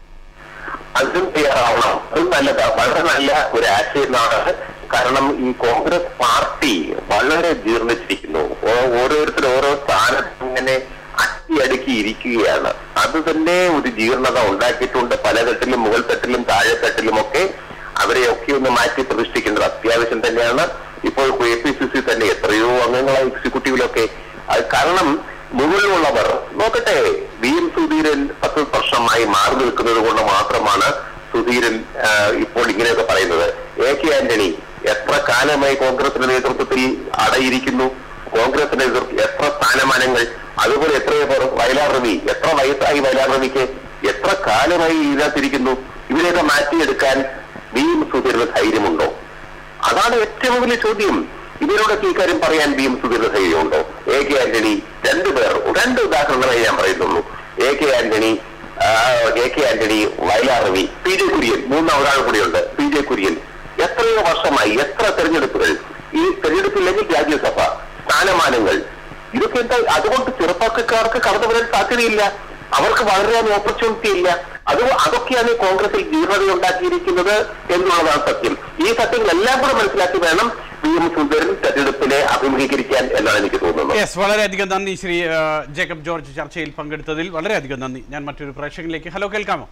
അതിനും തയ്യാറാവണം അത് നല്ലതാ വളരെ നല്ല ഒരു ആശയമാണ് കാരണം ഈ കോൺഗ്രസ് പാർട്ടി വളരെ ജീർണിച്ചിരിക്കുന്നു ഓ- ഓരോരുത്തരും ഓരോ സ്ഥാനത്ത് ഇങ്ങനെ അട്ടിയടുക്കി ഇരിക്കുകയാണ് അത് തന്നെ ഒരു ജീർണത ഉണ്ടാക്കിയിട്ടുണ്ട് പല തട്ടിലും മുകൾ തട്ടിലും താഴെ തട്ടിലും ഒക്കെ അവരെയൊക്കെ ഒന്ന് മാറ്റി പ്രതിഷ്ഠിക്കേണ്ടത് അത്യാവശ്യം തന്നെയാണ് ഇപ്പോൾ എ പി സി സി തന്നെ എത്രയോ അംഗങ്ങളായ എക്സിക്യൂട്ടീവിലൊക്കെ അത് കാരണം മുകളിലുള്ളവർ നോക്കട്ടെ വി എം സുധീരൻ പത്ത് വർഷമായി മാറി നിൽക്കുന്നത് കൊണ്ട് മാത്രമാണ് സുധീരൻ ആ, ഇപ്പോൾ ഇങ്ങനെയൊക്കെ പറയുന്നത് എ കെ ആന്റണി എത്ര കാലമായി കോൺഗ്രസിന്റെ നേതൃത്വത്തിൽ അടയിരിക്കുന്നു കോൺഗ്രസിന്റെ നേതൃത്വം എത്ര സ്ഥാനമാനങ്ങൾ അതുപോലെ എത്രയോ പേർ വയലാർ രവി എത്ര വയസ്സായി വയലാർ രവിക്ക് എത്ര കാലമായി ഇതിനകത്തിരിക്കുന്നു ഇവരെയൊക്കെ മാറ്റിയെടുക്കാൻ വി എം സുധീരന് ധൈര്യമുണ്ടോ അതാണ് ഏറ്റവും വലിയ ചോദ്യം ഇവരോടൊക്കെ ഈ കാര്യം പറയാൻ ബി എം സുധീർ ധൈര്യമുണ്ടോ എ കെ ആന്റണി രണ്ടുപേർ രണ്ട് ഉദാഹരണങ്ങളെ ഞാൻ പറയുന്നുള്ളൂ എ കെ ആന്റണി ആ, A K Antony Vayalar Ravi P J Kurian മൂന്നാം ഒരാൾ കൂടിയുണ്ട് പി ജെ കുര്യൻ എത്രയോ വർഷമായി എത്ര തെരഞ്ഞെടുപ്പുകൾ ഈ തെരഞ്ഞെടുപ്പില്ലെങ്കിൽ രാജ്യസഭ സ്ഥാനമാനങ്ങൾ ഇതൊക്കെ എന്താ അതുകൊണ്ട് ചെറുപ്പക്കാർക്ക് കടന്നു വരാൻ സാധ്യതയില്ല അവർക്ക് വളരാൻ ഓപ്പർച്യൂണിറ്റി ഇല്ല അത് അതൊക്കെയാണ് ഈ കോൺഗ്രസിൽ ജീർണത ഉണ്ടാക്കിയിരിക്കുന്നത് എന്നുള്ളതാണ് സത്യം ഈ സത്യങ്ങളെല്ലാം കൂടെ മനസ്സിലാക്കി വേണം വി എം സുന്ദരൻ തെരഞ്ഞെടുപ്പിനെ അഭിമുഖീകരിക്കാൻ എന്നാണ് എനിക്ക് തോന്നുന്നത് യെസ് വളരെയധികം നന്ദി ശ്രീ ആ, ജേക്കബ് ജോർജ് ചർച്ചയിൽ പങ്കെടുത്തതിൽ വളരെയധികം നന്ദി ഞാൻ മറ്റൊരു പ്രേക്ഷകനിലേക്ക് ഹലോ കേൾക്കാമോ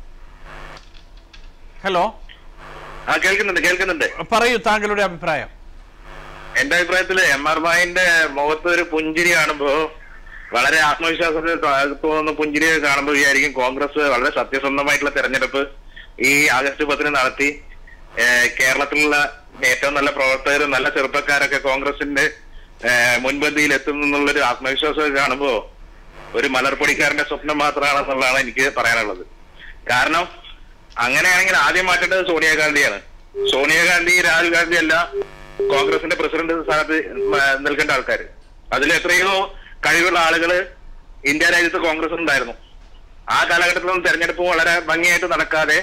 ഹലോ ആ കേൾക്കുന്നുണ്ട് കേൾക്കുന്നുണ്ട് പറയൂ താങ്കളുടെ അഭിപ്രായം എന്റെ അഭിപ്രായത്തില് എം ആർ ബായിന്റെ മുഖത്ത് ഒരു പുഞ്ചിരി കാണുമ്പോ വളരെ ആത്മവിശ്വാസത്തിൽ ത- തോന്നുന്ന പുഞ്ചിരി കാണുമ്പോൾ വിചാരിക്കും കോൺഗ്രസ് വളരെ സത്യസന്ധമായിട്ടുള്ള തെരഞ്ഞെടുപ്പ് ഈ ആഗസ്റ്റ് പത്തിന് നടത്തി ഏഹ്, കേരളത്തിലുള്ള ഏറ്റവും നല്ല പ്രവർത്തകരും നല്ല ചെറുപ്പക്കാരൊക്കെ കോൺഗ്രസിന്റെ ഏഹ്, മുൻപന്തിയിൽ എത്തുന്നു എന്നുള്ളൊരു ആത്മവിശ്വാസം കാണുമ്പോ ഒരു മലർപ്പൊടിക്കാരന്റെ സ്വപ്നം മാത്രമാണെന്നുള്ളതാണ് എനിക്ക് പറയാനുള്ളത് കാരണം അങ്ങനെയാണെങ്കിൽ ആദ്യം മാറ്റേണ്ടത് സോണിയാഗാന്ധിയാണ് സോണിയാഗാന്ധി രാഹുൽ ഗാന്ധി അല്ല കോൺഗ്രസിന്റെ പ്രസിഡന്റ് സ്ഥാനത്ത് മ- നിൽക്കേണ്ട ആൾക്കാർ അതിൽ എത്രയോ കഴിവുള്ള ആളുകള് ഇന്ത്യ രാജ്യത്ത് കോൺഗ്രസ് ഉണ്ടായിരുന്നു ആ കാലഘട്ടത്തിലൊന്നും തെരഞ്ഞെടുപ്പ് വളരെ ഭംഗിയായിട്ട് നടക്കാതെ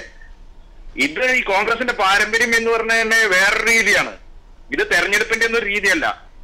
ഇത് ഈ കോൺഗ്രസിന്റെ പാരമ്പര്യം എന്ന് പറഞ്ഞ തന്നെ വേറൊരു രീതിയാണ് ഇത് തെരഞ്ഞെടുപ്പിന്റെ ഒന്നും രീതിയല്ല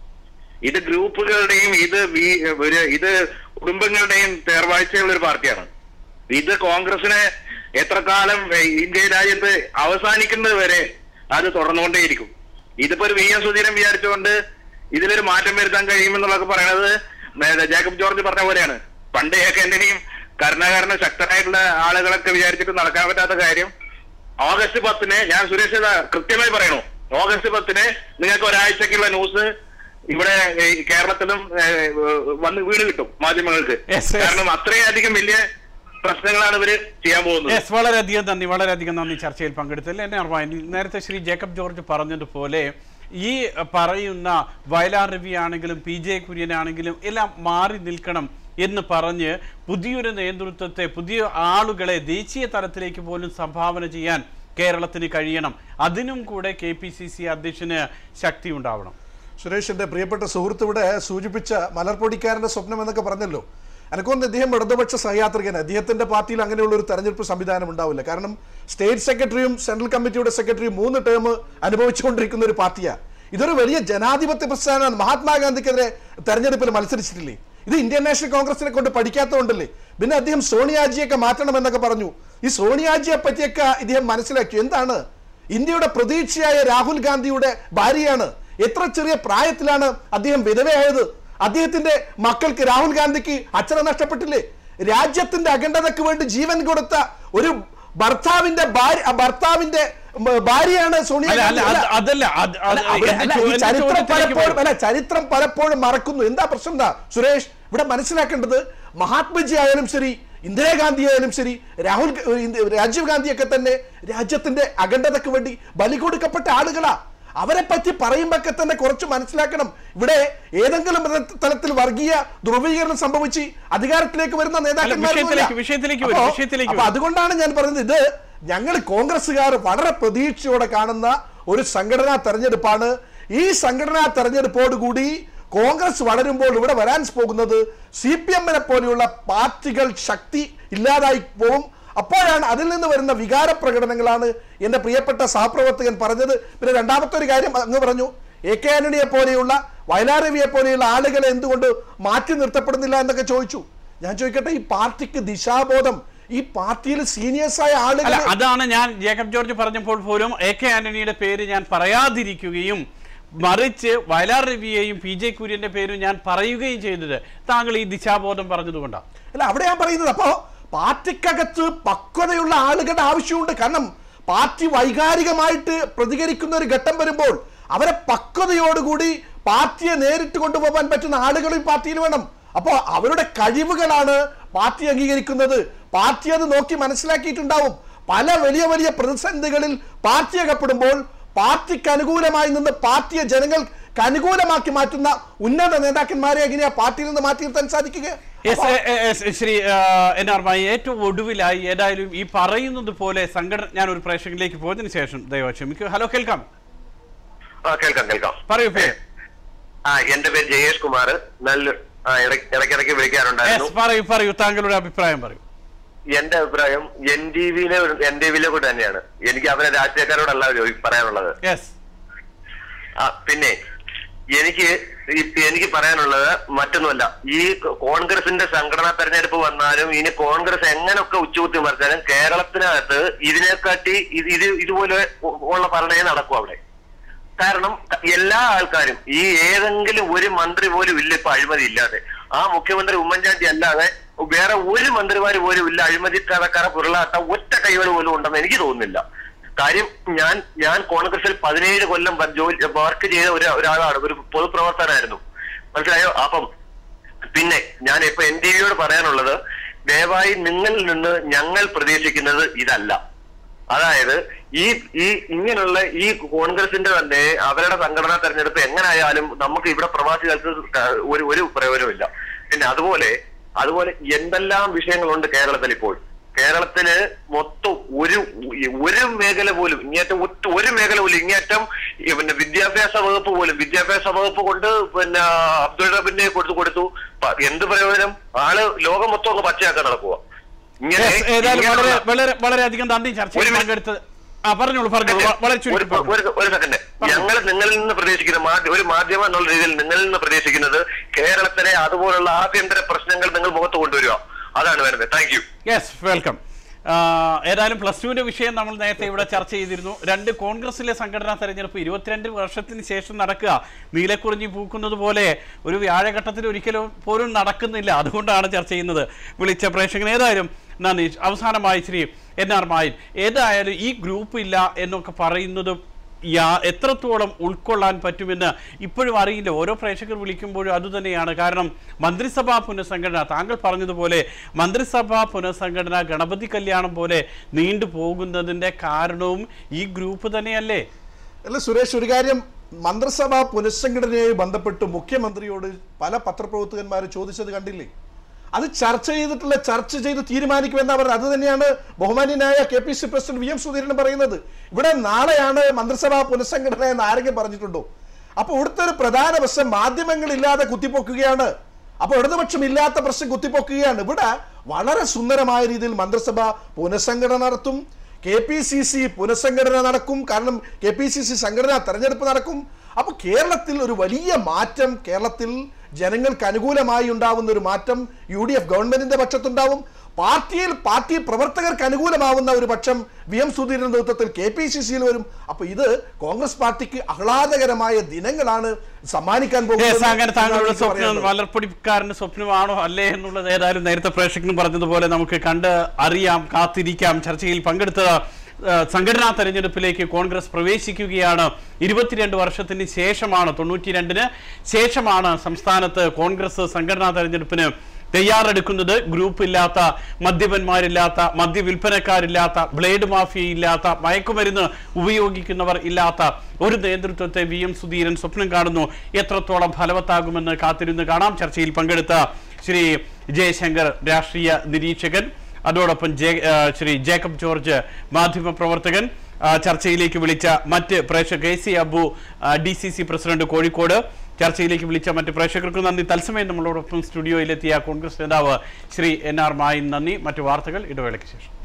ഇത് ഗ്രൂപ്പുകളുടെയും ഇത് വി- ഒരു ഇത് കുടുംബങ്ങളുടെയും തേർവാഴ്ചയുള്ള ഒരു പാർട്ടിയാണ് ഇത് കോൺഗ്രസിനെ എത്ര കാലം ഇന്ത്യ രാജ്യത്ത് അവസാനിക്കുന്നത് വരെ അത് തുടർന്നുകൊണ്ടേയിരിക്കും ഇതിപ്പോ ഒരു വി എം സുധീരൻ വിചാരിച്ചുകൊണ്ട് ഇതിലൊരു മാറ്റം വരുത്താൻ കഴിയുമെന്നുള്ളതൊക്കെ പറയണത് ഏ, ജേക്കബ് ജോർജ് പറഞ്ഞ പോലെയാണ് പണ്ട് എ കെന്റനെയും കരുണാകരനും ശക്തരായിട്ടുള്ള ആളുകളൊക്കെ വിചാരിച്ചിട്ട് നടക്കാൻ പറ്റാത്ത കാര്യം ഓഗസ്റ്റ് പത്തിന് ഞാൻ സുരേഷ് ഇതാ കൃത്യമായി പറയണു ഓഗസ്റ്റ് പത്തിന് നിങ്ങൾക്ക് ഒരാഴ്ചക്കുള്ള ന്യൂസ് ഇവിടെ ഏ, കേരളത്തിലും ഏ, വന്ന് വീണ് കിട്ടും മാധ്യമങ്ങൾക്ക് Yes, yes. കാരണം അത്രയധികം വലിയ പ്രശ്നങ്ങളാണ് ഇവര് ചെയ്യാൻ പോകുന്നത് യെസ് വളരെയധികം നന്ദി വളരെയധികം നന്ദി ചർച്ചയിൽ പങ്കെടുത്തതിൽ എന്നെ അറിവായി നേരത്തെ ശ്രീ ജേക്കബ് ജോർജ് പറഞ്ഞതുപോലെ ഈ പറയുന്ന വയലാർ രവി ആണെങ്കിലും പി ജെ കുര്യൻ ആണെങ്കിലും എല്ലാം മാറി നിൽക്കണം എന്ന് പറഞ്ഞ് പുതിയൊരു നേതൃത്വത്തെ പുതിയ ആളുകളെ ദേശീയ തലത്തിലേക്ക് പോലും സംഭാവന ചെയ്യാൻ കേരളത്തിന് കഴിയണം അതിനും കൂടെ കെ പി സി സി അധ്യക്ഷന് ശക്തി ഉണ്ടാവണം സുരേഷിന്റെ പ്രിയപ്പെട്ട സുഹൃത്ത് ഇവിടെ സൂചിപ്പിച്ച മലർപ്പൊടിക്കാരന്റെ സ്വപ്നം എന്നൊക്കെ പറഞ്ഞല്ലോ എനിക്കൊന്ന് ഇദ്ദേഹം ഇടതുപക്ഷ സഹയാത്രികൻ അദ്ദേഹത്തിന്റെ പാർട്ടിയിൽ അങ്ങനെയുള്ള ഒരു തെരഞ്ഞെടുപ്പ് സംവിധാനം ഉണ്ടാവില്ല കാരണം സ്റ്റേറ്റ് സെക്രട്ടറിയും സെൻട്രൽ കമ്മിറ്റിയുടെ സെക്രട്ടറിയും മൂന്ന് ടേം അനുഭവിച്ചുകൊണ്ടിരിക്കുന്ന ഒരു പാർട്ടിയാണ് ഇതൊരു വലിയ ജനാധിപത്യ പ്രസ്ഥാനമാണ് മഹാത്മാഗാന്ധിക്കെതിരെ തെരഞ്ഞെടുപ്പിൽ മത്സരിച്ചിട്ടില്ലേ ഇത് ഇന്ത്യൻ നാഷണൽ കോൺഗ്രസിനെ കൊണ്ട് പഠിക്കാത്തതുകൊണ്ടല്ലേ പിന്നെ അദ്ദേഹം സോണിയാജിയൊക്കെ മാറ്റണമെന്നൊക്കെ പറഞ്ഞു ഈ സോണിയാജിയെ പറ്റിയൊക്കെ ഇദ്ദേഹം മനസ്സിലാക്കി എന്താണ് ഇന്ത്യയുടെ പ്രതീക്ഷയായ രാഹുൽ ഗാന്ധിയുടെ ഭാര്യയാണ് എത്ര ചെറിയ പ്രായത്തിലാണ് അദ്ദേഹം വിധവയായത് അദ്ദേഹത്തിന്റെ മക്കൾക്ക് രാഹുൽ ഗാന്ധിക്ക് അച്ഛനെ നഷ്ടപ്പെട്ടില്ലേ രാജ്യത്തിന്റെ അഖണ്ഡതയ്ക്ക് വേണ്ടി ജീവൻ കൊടുത്ത ഒരു ഭർത്താവിന്റെ ഭാര്യ ആ ഭർത്താവിന്റെ ഉം, ഭാര്യയാണ് സോണിയ അല്ല അല്ല ഗാന്ധി. അത് അതല്ല അത് അല്ല, അത് അവിടെ- എന്റെ അല്ല, ചോ- ഈ എന്റെ ചരിത്രം ചോദ്യത്തിലേക്ക് പലപ്പോഴും വരും. അല്ല ചരിത്രം പലപ്പോഴും മറക്കുന്നു എന്താ പ്രശ്നം എന്താ സുരേഷ് ഇവിടെ മനസ്സിലാക്കേണ്ടത് മഹാത്മജി ആയാലും ശരി ഇന്ദിരാഗാന്ധി ആയാലും ശരി രാഹുൽ ഗ- ഇന്ത്യ- രാജീവ് ഗാന്ധിയൊക്കെ തന്നെ രാജ്യത്തിന്റെ അഖണ്ഡതയ്ക്ക് വേണ്ടി ബലി കൊടുക്കപ്പെട്ട ആളുകളാ അവരെ പറ്റി പറയുമ്പൊക്കെ തന്നെ കുറച്ച് മനസ്സിലാക്കണം ഇവിടെ ഏതെങ്കിലും തര- തലത്തിൽ വർഗീയ ധ്രുവീകരണം സംഭവിച്ച് അധികാരത്തിലേക്ക് വരുന്ന നേതാക്കന്മാരൊന്നുമില്ല. വിഷയത്തിലേക്ക്- വിഷയത്തിലേക്ക് വരും, അപ്പോ- വിഷയത്തിലേക്ക് അപ്പോ വരും. അതുകൊണ്ടാണ് ഞാൻ പറയുന്നത് ഇത് ഞങ്ങൾ കോൺഗ്രസ്സുകാർ വളരെ പ്രതീക്ഷയോടെ കാണുന്ന ഒരു സംഘടനാ തെരഞ്ഞെടുപ്പാണ് ഈ സംഘടനാ തെരഞ്ഞെടുപ്പോടുകൂടി കോൺഗ്രസ് വളരുമ്പോൾ ഇവിടെ വരാൻ പോകുന്നത് സി പി എമ്മിനെ പോലെയുള്ള പാർട്ടികൾ ശക്തി ഇല്ലാതായി പോകും അപ്പോഴാണ് അതിൽ നിന്ന് വരുന്ന വികാര പ്രകടനങ്ങളാണ് എൻ്റെ പ്രിയപ്പെട്ട സഹപ്രവർത്തകൻ പറഞ്ഞത് പിന്നെ രണ്ടാമത്തെ ഒരു കാര്യം അങ്ങ് പറഞ്ഞു എ കെ ആന്റണിയെ പോലെയുള്ള വയലാർ രവിയെ പോലെയുള്ള ആളുകളെ എന്തുകൊണ്ട് മാറ്റി നിർത്തപ്പെടുന്നില്ല എന്നൊക്കെ ചോദിച്ചു ഞാൻ ചോദിക്കട്ടെ ഈ പാർട്ടിക്ക് ദിശാബോധം ഈ പാർട്ടിയിൽ സീനിയേഴ്സ് ആയ ആളുകൾ അല്ല അതാണ് ഞാൻ ജേക്കബ് ജോർജ് പറഞ്ഞപ്പോൾ പോലും എ കെ ആന്റണിയുടെ പേര് ഞാൻ പറയാതിരിക്കുകയും മറിച്ച് വയലാർ രവിയെയും പി ജെ കുര്യന്റെ പേരും ഞാൻ പറയുകയും ചെയ്തത് താങ്കൾ ഈ ദിശാബോധം പറഞ്ഞതുകൊണ്ടാണ് അല്ല അവിടെ ഞാൻ പറയുന്നത് അപ്പോ പാർട്ടിക്കകത്ത് പക്വതയുള്ള ആളുകളുടെ ആവശ്യമുണ്ട് കാരണം പാർട്ടി വൈകാരികമായിട്ട് പ്രതികരിക്കുന്ന ഒരു ഘട്ടം വരുമ്പോൾ അവരെ പക്വതയോടുകൂടി പാർട്ടിയെ നേരിട്ട് കൊണ്ടുപോകാൻ പറ്റുന്ന ആളുകൾ ഈ പാർട്ടിയിൽ വേണം അപ്പോൾ അവരുടെ കഴിവുകളാണ് പാർട്ടി അംഗീകരിക്കുന്നത് പാർട്ടി അത് നോക്കി മനസ്സിലാക്കിയിട്ടുണ്ടാവും പല വലിയ വലിയ പ്രതിസന്ധികളിൽ പാർട്ടി അകപ്പെടുമ്പോൾ പാർട്ടിക്ക് അനുകൂലമായി നിന്ന് പാർട്ടിയെ ജനങ്ങൾക്ക് അനുകൂലമാക്കി മാറ്റുന്ന ഉന്നത നേതാക്കന്മാരെ എങ്ങനെയാ പാർട്ടിയിൽ നിന്ന് മാറ്റി നിർത്താൻ സാധിക്കുക എസ് എ- എ- എസ് ശ്രീ ആ, എൻ ആർ മായി ഏറ്റവും ഒടുവിലായി ഏതായാലും ഈ പറയുന്നത് പോലെ സംഘടന ഞാൻ ഒരു പ്രേക്ഷകനിലേക്ക് പോയതിനു ശേഷം ദയവാ ക്ഷമിക്കൂ ഹലോ കേൾക്കാം ആ കേൾക്കാം കേൾക്കാം പറയൂ പേര് ആ എന്റെ പേര് ജയേഷ് കുമാർ നല്ല ആ, ഇടയ്ക്ക് ഇടയ്ക്കിടയ്ക്ക് വിളിക്കാറുണ്ടായിരുന്നു യെസ് പറയൂ പറയൂ താങ്കളുടെ അഭിപ്രായം പറയൂ എന്റെ അഭിപ്രായം എൻ ടി വിയിലെ എൻ ടി വിയിലെ കൂടെ തന്നെയാണ് എനിക്ക് അവരെ രാഷ്ട്രീയക്കാരോടല്ല ചോദി- പറയാനുള്ളത് യെസ് ആ, പിന്നെ എനിക്ക് ഈ- എനിക്ക് പറയാനുള്ളത് മറ്റൊന്നുമല്ല ഈ കോൺഗ്രസിന്റെ സംഘടനാ തെരഞ്ഞെടുപ്പ് വന്നാലും ഇനി കോൺഗ്രസ് എങ്ങനെയൊക്കെ ഉച്ചകുത്തി മറിച്ചാലും കേരളത്തിനകത്ത് ഇതിനെക്കാട്ടി ഇത് ഇത് ഇതുപോലെ ഉ- ഉള്ള ഭരണേ നടക്കും അവിടെ കാരണം എല്ലാ ആൾക്കാരും ഈ ഏതെങ്കിലും ഒരു മന്ത്രി പോലും ഇല്ല ഇപ്പൊ അഴിമതി ഇല്ലാതെ ആ മുഖ്യമന്ത്രി ഉമ്മൻചാണ്ടി അല്ലാതെ വേറെ ഒരു മന്ത്രിമാര് പോലും ഇല്ല അഴിമതി കടക്കാര പുരളാട്ട ഒറ്റ കൈകൾ പോലും ഉണ്ടെന്ന് എനിക്ക് തോന്നുന്നില്ല കാര്യം ഞാൻ ഞാൻ കോൺഗ്രസിൽ പതിനേഴ് കൊല്ലം വ- ജോലി വർക്ക് ചെയ്ത ഒരു ഒരാളാണ് ഒരു പൊതുപ്രവർത്തകനായിരുന്നു മനസ്സിലായോ അപ്പം പിന്നെ ഞാൻ ഇപ്പൊ എൻ ടി വിയോട് പറയാനുള്ളത് ദയവായി നിങ്ങളിൽ നിന്ന് ഞങ്ങൾ പ്രതീക്ഷിക്കുന്നത് ഇതല്ല അതായത് ഈ ഈ ഇങ്ങനെയുള്ള ഈ കോൺഗ്രസിന്റെ തന്നെ അവരുടെ സംഘടനാ തെരഞ്ഞെടുപ്പ് എങ്ങനായാലും നമുക്ക് ഇവിടെ പ്രവാസികൾക്ക് ക- ഒരു ഒരു പ്രയോജനമില്ല പിന്നെ അതുപോലെ അതുപോലെ എന്തെല്ലാം വിഷയങ്ങളുണ്ട് കേരളത്തിൽ ഇപ്പോൾ കേരളത്തില് മൊത്തം ഒരു ഒരു മേഖല പോലും ഇങ്ങേറ്റം ഒറ്റ ഒരു മേഖല പോലും ഇങ്ങേറ്റം ഈ പിന്നെ വിദ്യാഭ്യാസ വകുപ്പ് പോലും വിദ്യാഭ്യാസ വകുപ്പ് കൊണ്ട് പിന്നെ അബ്ദുൾ റബിനെ കൊടുത്തു കൊടുത്തു പ- എന്ത് പ്രയോജനം ആള് ലോകം മൊത്തം അങ്ങ് പച്ചയാക്കാൻ നടക്കുക ഇങ്ങനെ Yes, ഏതായാലും വളരെ ഇങ്ങനെയുള്ള- വളരെ വളരെയധികം നന്ദി ചർച്ചയിൽ ഒരു മിനിറ്റ്. പങ്കെടുത്ത് ആ പറഞ്ഞോളൂ പറഞ്ഞോളൂ വ- വളരെ ഒരു ചുരുക്കി പറഞ്ഞോളൂ. ഒരു- ഒരു സെക്കൻഡ് ഞങ്ങൾ നിങ്ങളിൽ നിന്ന് പ്രതീക്ഷിക്കുന്ന മാധ്യ- ഒരു മാധ്യമം എന്നുള്ള രീതിയിൽ നിങ്ങളിൽ നിന്ന് പ്രതീക്ഷിക്കുന്നത് കേരളത്തിലെ അതുപോലുള്ള ആഭ്യന്തര പ്രശ്നങ്ങൾ നിങ്ങൾ മുഖത്ത് കൊണ്ടുവരിക അതാണ് വേണ്ടത് താങ്ക് യു യെസ് വെൽക്കം ഏതായാലും പ്ലസ് ടുവിന്റെ വിഷയം നമ്മൾ നേരത്തെ ഇവിടെ ചർച്ച ചെയ്തിരുന്നു രണ്ട് കോൺഗ്രസിലെ സംഘടനാ തെരഞ്ഞെടുപ്പ് ഇരുപത്തിരണ്ട് വർഷത്തിന് ശേഷം നടക്കുക നീലക്കുറിഞ്ഞി പൂക്കുന്നത് പോലെ ഒരു വ്യാഴഘട്ടത്തിൽ ഒരിക്കലും പോലും നടക്കുന്നില്ല അതുകൊണ്ടാണ് ചർച്ച ചെയ്യുന്നത് വിളിച്ച പ്രേക്ഷകൻ ഏതായാലും നന്ദി അവസാനമായി ശ്രീ എൻ ആർ മായൻ ഏതായാലും ഈ ഗ്രൂപ്പ് ഇല്ല എന്നൊക്കെ പറയുന്നത് യാ എത്രത്തോളം ഉൾക്കൊള്ളാൻ പറ്റുമെന്ന് ഇപ്പോഴും അറിയില്ല ഓരോ പ്രേക്ഷകർ വിളിക്കുമ്പോഴും അതുതന്നെയാണ് കാരണം മന്ത്രിസഭാ പുനഃസംഘടന താങ്കൾ പറഞ്ഞതുപോലെ മന്ത്രിസഭാ പുനഃസംഘടന ഗണപതി കല്യാണം പോലെ നീണ്ടു പോകുന്നതിൻ്റെ കാരണവും ഈ ഗ്രൂപ്പ് തന്നെയല്ലേ അല്ല സുരേഷ് ഒരു കാര്യം മന്ത്രിസഭാ പുനഃസംഘടനയുമായി ബന്ധപ്പെട്ട് മുഖ്യമന്ത്രിയോട് പല പത്രപ്രവർത്തകന്മാർ ചോദിച്ചത് കണ്ടില്ലേ അത് ചർച്ച ചെയ്തിട്ടുള്ള ചർച്ച ചെയ്ത് തീരുമാനിക്കുമെന്നാ പറഞ്ഞത് അത് തന്നെയാണ് ബഹുമാന്യനായ K P C president V M Sudheeran പറയുന്നത് ഇവിടെ നാളെയാണ് മന്ത്രിസഭാ പുനഃസംഘടന എന്ന് ആരെങ്കിലും പറഞ്ഞിട്ടുണ്ടോ അപ്പൊ ഇവിടുത്തെ ഒരു പ്രധാന പ്രശ്നം മാധ്യമങ്ങളില്ലാതെ കുത്തിപ്പൊക്കുകയാണ് അപ്പൊ ഇടതുപക്ഷം ഇല്ലാത്ത പ്രശ്നം കുത്തിപ്പൊക്കുകയാണ് ഇവിടെ വളരെ സുന്ദരമായ രീതിയിൽ മന്ത്രിസഭ പുനഃസംഘടന നടത്തും കെ പി സി സി പുനഃസംഘടന നടക്കും കാരണം കെ പി സി സി സംഘടനാ തെരഞ്ഞെടുപ്പ് നടക്കും അപ്പൊ കേരളത്തിൽ ഒരു വലിയ മാറ്റം കേരളത്തിൽ ജനങ്ങൾക്ക് അനുകൂലമായി ഉണ്ടാവുന്ന ഒരു മാറ്റം യു ഡി എഫ് ഗവൺമെന്റിന്റെ പക്ഷത്തുണ്ടാവും പാർട്ടിയിൽ പാർട്ടി പ്രവർത്തകർക്ക് അനുകൂലമാവുന്ന ഒരു പക്ഷം വി എം സുധീരന്റെ നേതൃത്വത്തിൽ കെ പി സി സിയിൽ വരും അപ്പൊ ഇത് കോൺഗ്രസ് പാർട്ടിക്ക് ആഹ്ലാദകരമായ ദിനങ്ങളാണ് സമ്മാനിക്കാൻ Yes, അങ്ങനെ താങ്കളുടെ എന്നാണ് എനിക്ക് സ്വപ്നം പറയാനുള്ളത്. വലർപ്പൊടിക്കാരന്റെ സ്വപ്നമാണോ അല്ലേ എന്നുള്ളത് ഏതായാലും നേരത്തെ പ്രേക്ഷകനും പറഞ്ഞതുപോലെ നമുക്ക് കണ്ട് അറിയാം കാത്തിരിക്കാം ചർച്ചയിൽ പങ്കെടുത്ത ആ, സംഘടനാ തെരഞ്ഞെടുപ്പിലേക്ക് കോൺഗ്രസ് പ്രവേശിക്കുകയാണ് ഇരുപത്തിരണ്ട് വർഷത്തിന് ശേഷമാണ് തൊണ്ണൂറ്റി രണ്ടിന് ശേഷമാണ് സംസ്ഥാനത്ത് കോൺഗ്രസ് സംഘടനാ തെരഞ്ഞെടുപ്പിന് തയ്യാറെടുക്കുന്നത് ഗ്രൂപ്പ് ഇല്ലാത്ത മദ്യപന്മാരില്ലാത്ത മദ്യവിൽപ്പനക്കാരില്ലാത്ത ബ്ലേഡ് മാഫിയ ഇല്ലാത്ത മയക്കുമരുന്ന് ഉപയോഗിക്കുന്നവർ ഇല്ലാത്ത ഒരു നേതൃത്വത്തെ വി എം സുധീരൻ സ്വപ്നം കാണുന്നു എത്രത്തോളം ഫലവത്താകുമെന്ന് കാത്തിരുന്ന് കാണാം ചർച്ചയിൽ പങ്കെടുത്ത ശ്രീ ജയശങ്കർ രാഷ്ട്രീയ നിരീക്ഷകൻ അതോടൊപ്പം ജെ ആ, ശ്രീ ജേക്കബ് ജോർജ് മാധ്യമപ്രവർത്തകൻ ആ, ചർച്ചയിലേക്ക് വിളിച്ച മറ്റ് പ്രേക്ഷക K C Abu D C C president Kozhikode ചർച്ചയിലേക്ക് വിളിച്ച മറ്റ് പ്രേക്ഷകർക്കും നന്ദി തത്സമയം നമ്മളോടൊപ്പം സ്റ്റുഡിയോയിലെത്തിയ കോൺഗ്രസ് നേതാവ് ശ്രീ എൻ ആർ മായിൻ നന്ദി മറ്റു വാർത്തകൾ ഇടവേളയ്ക്ക് ശേഷം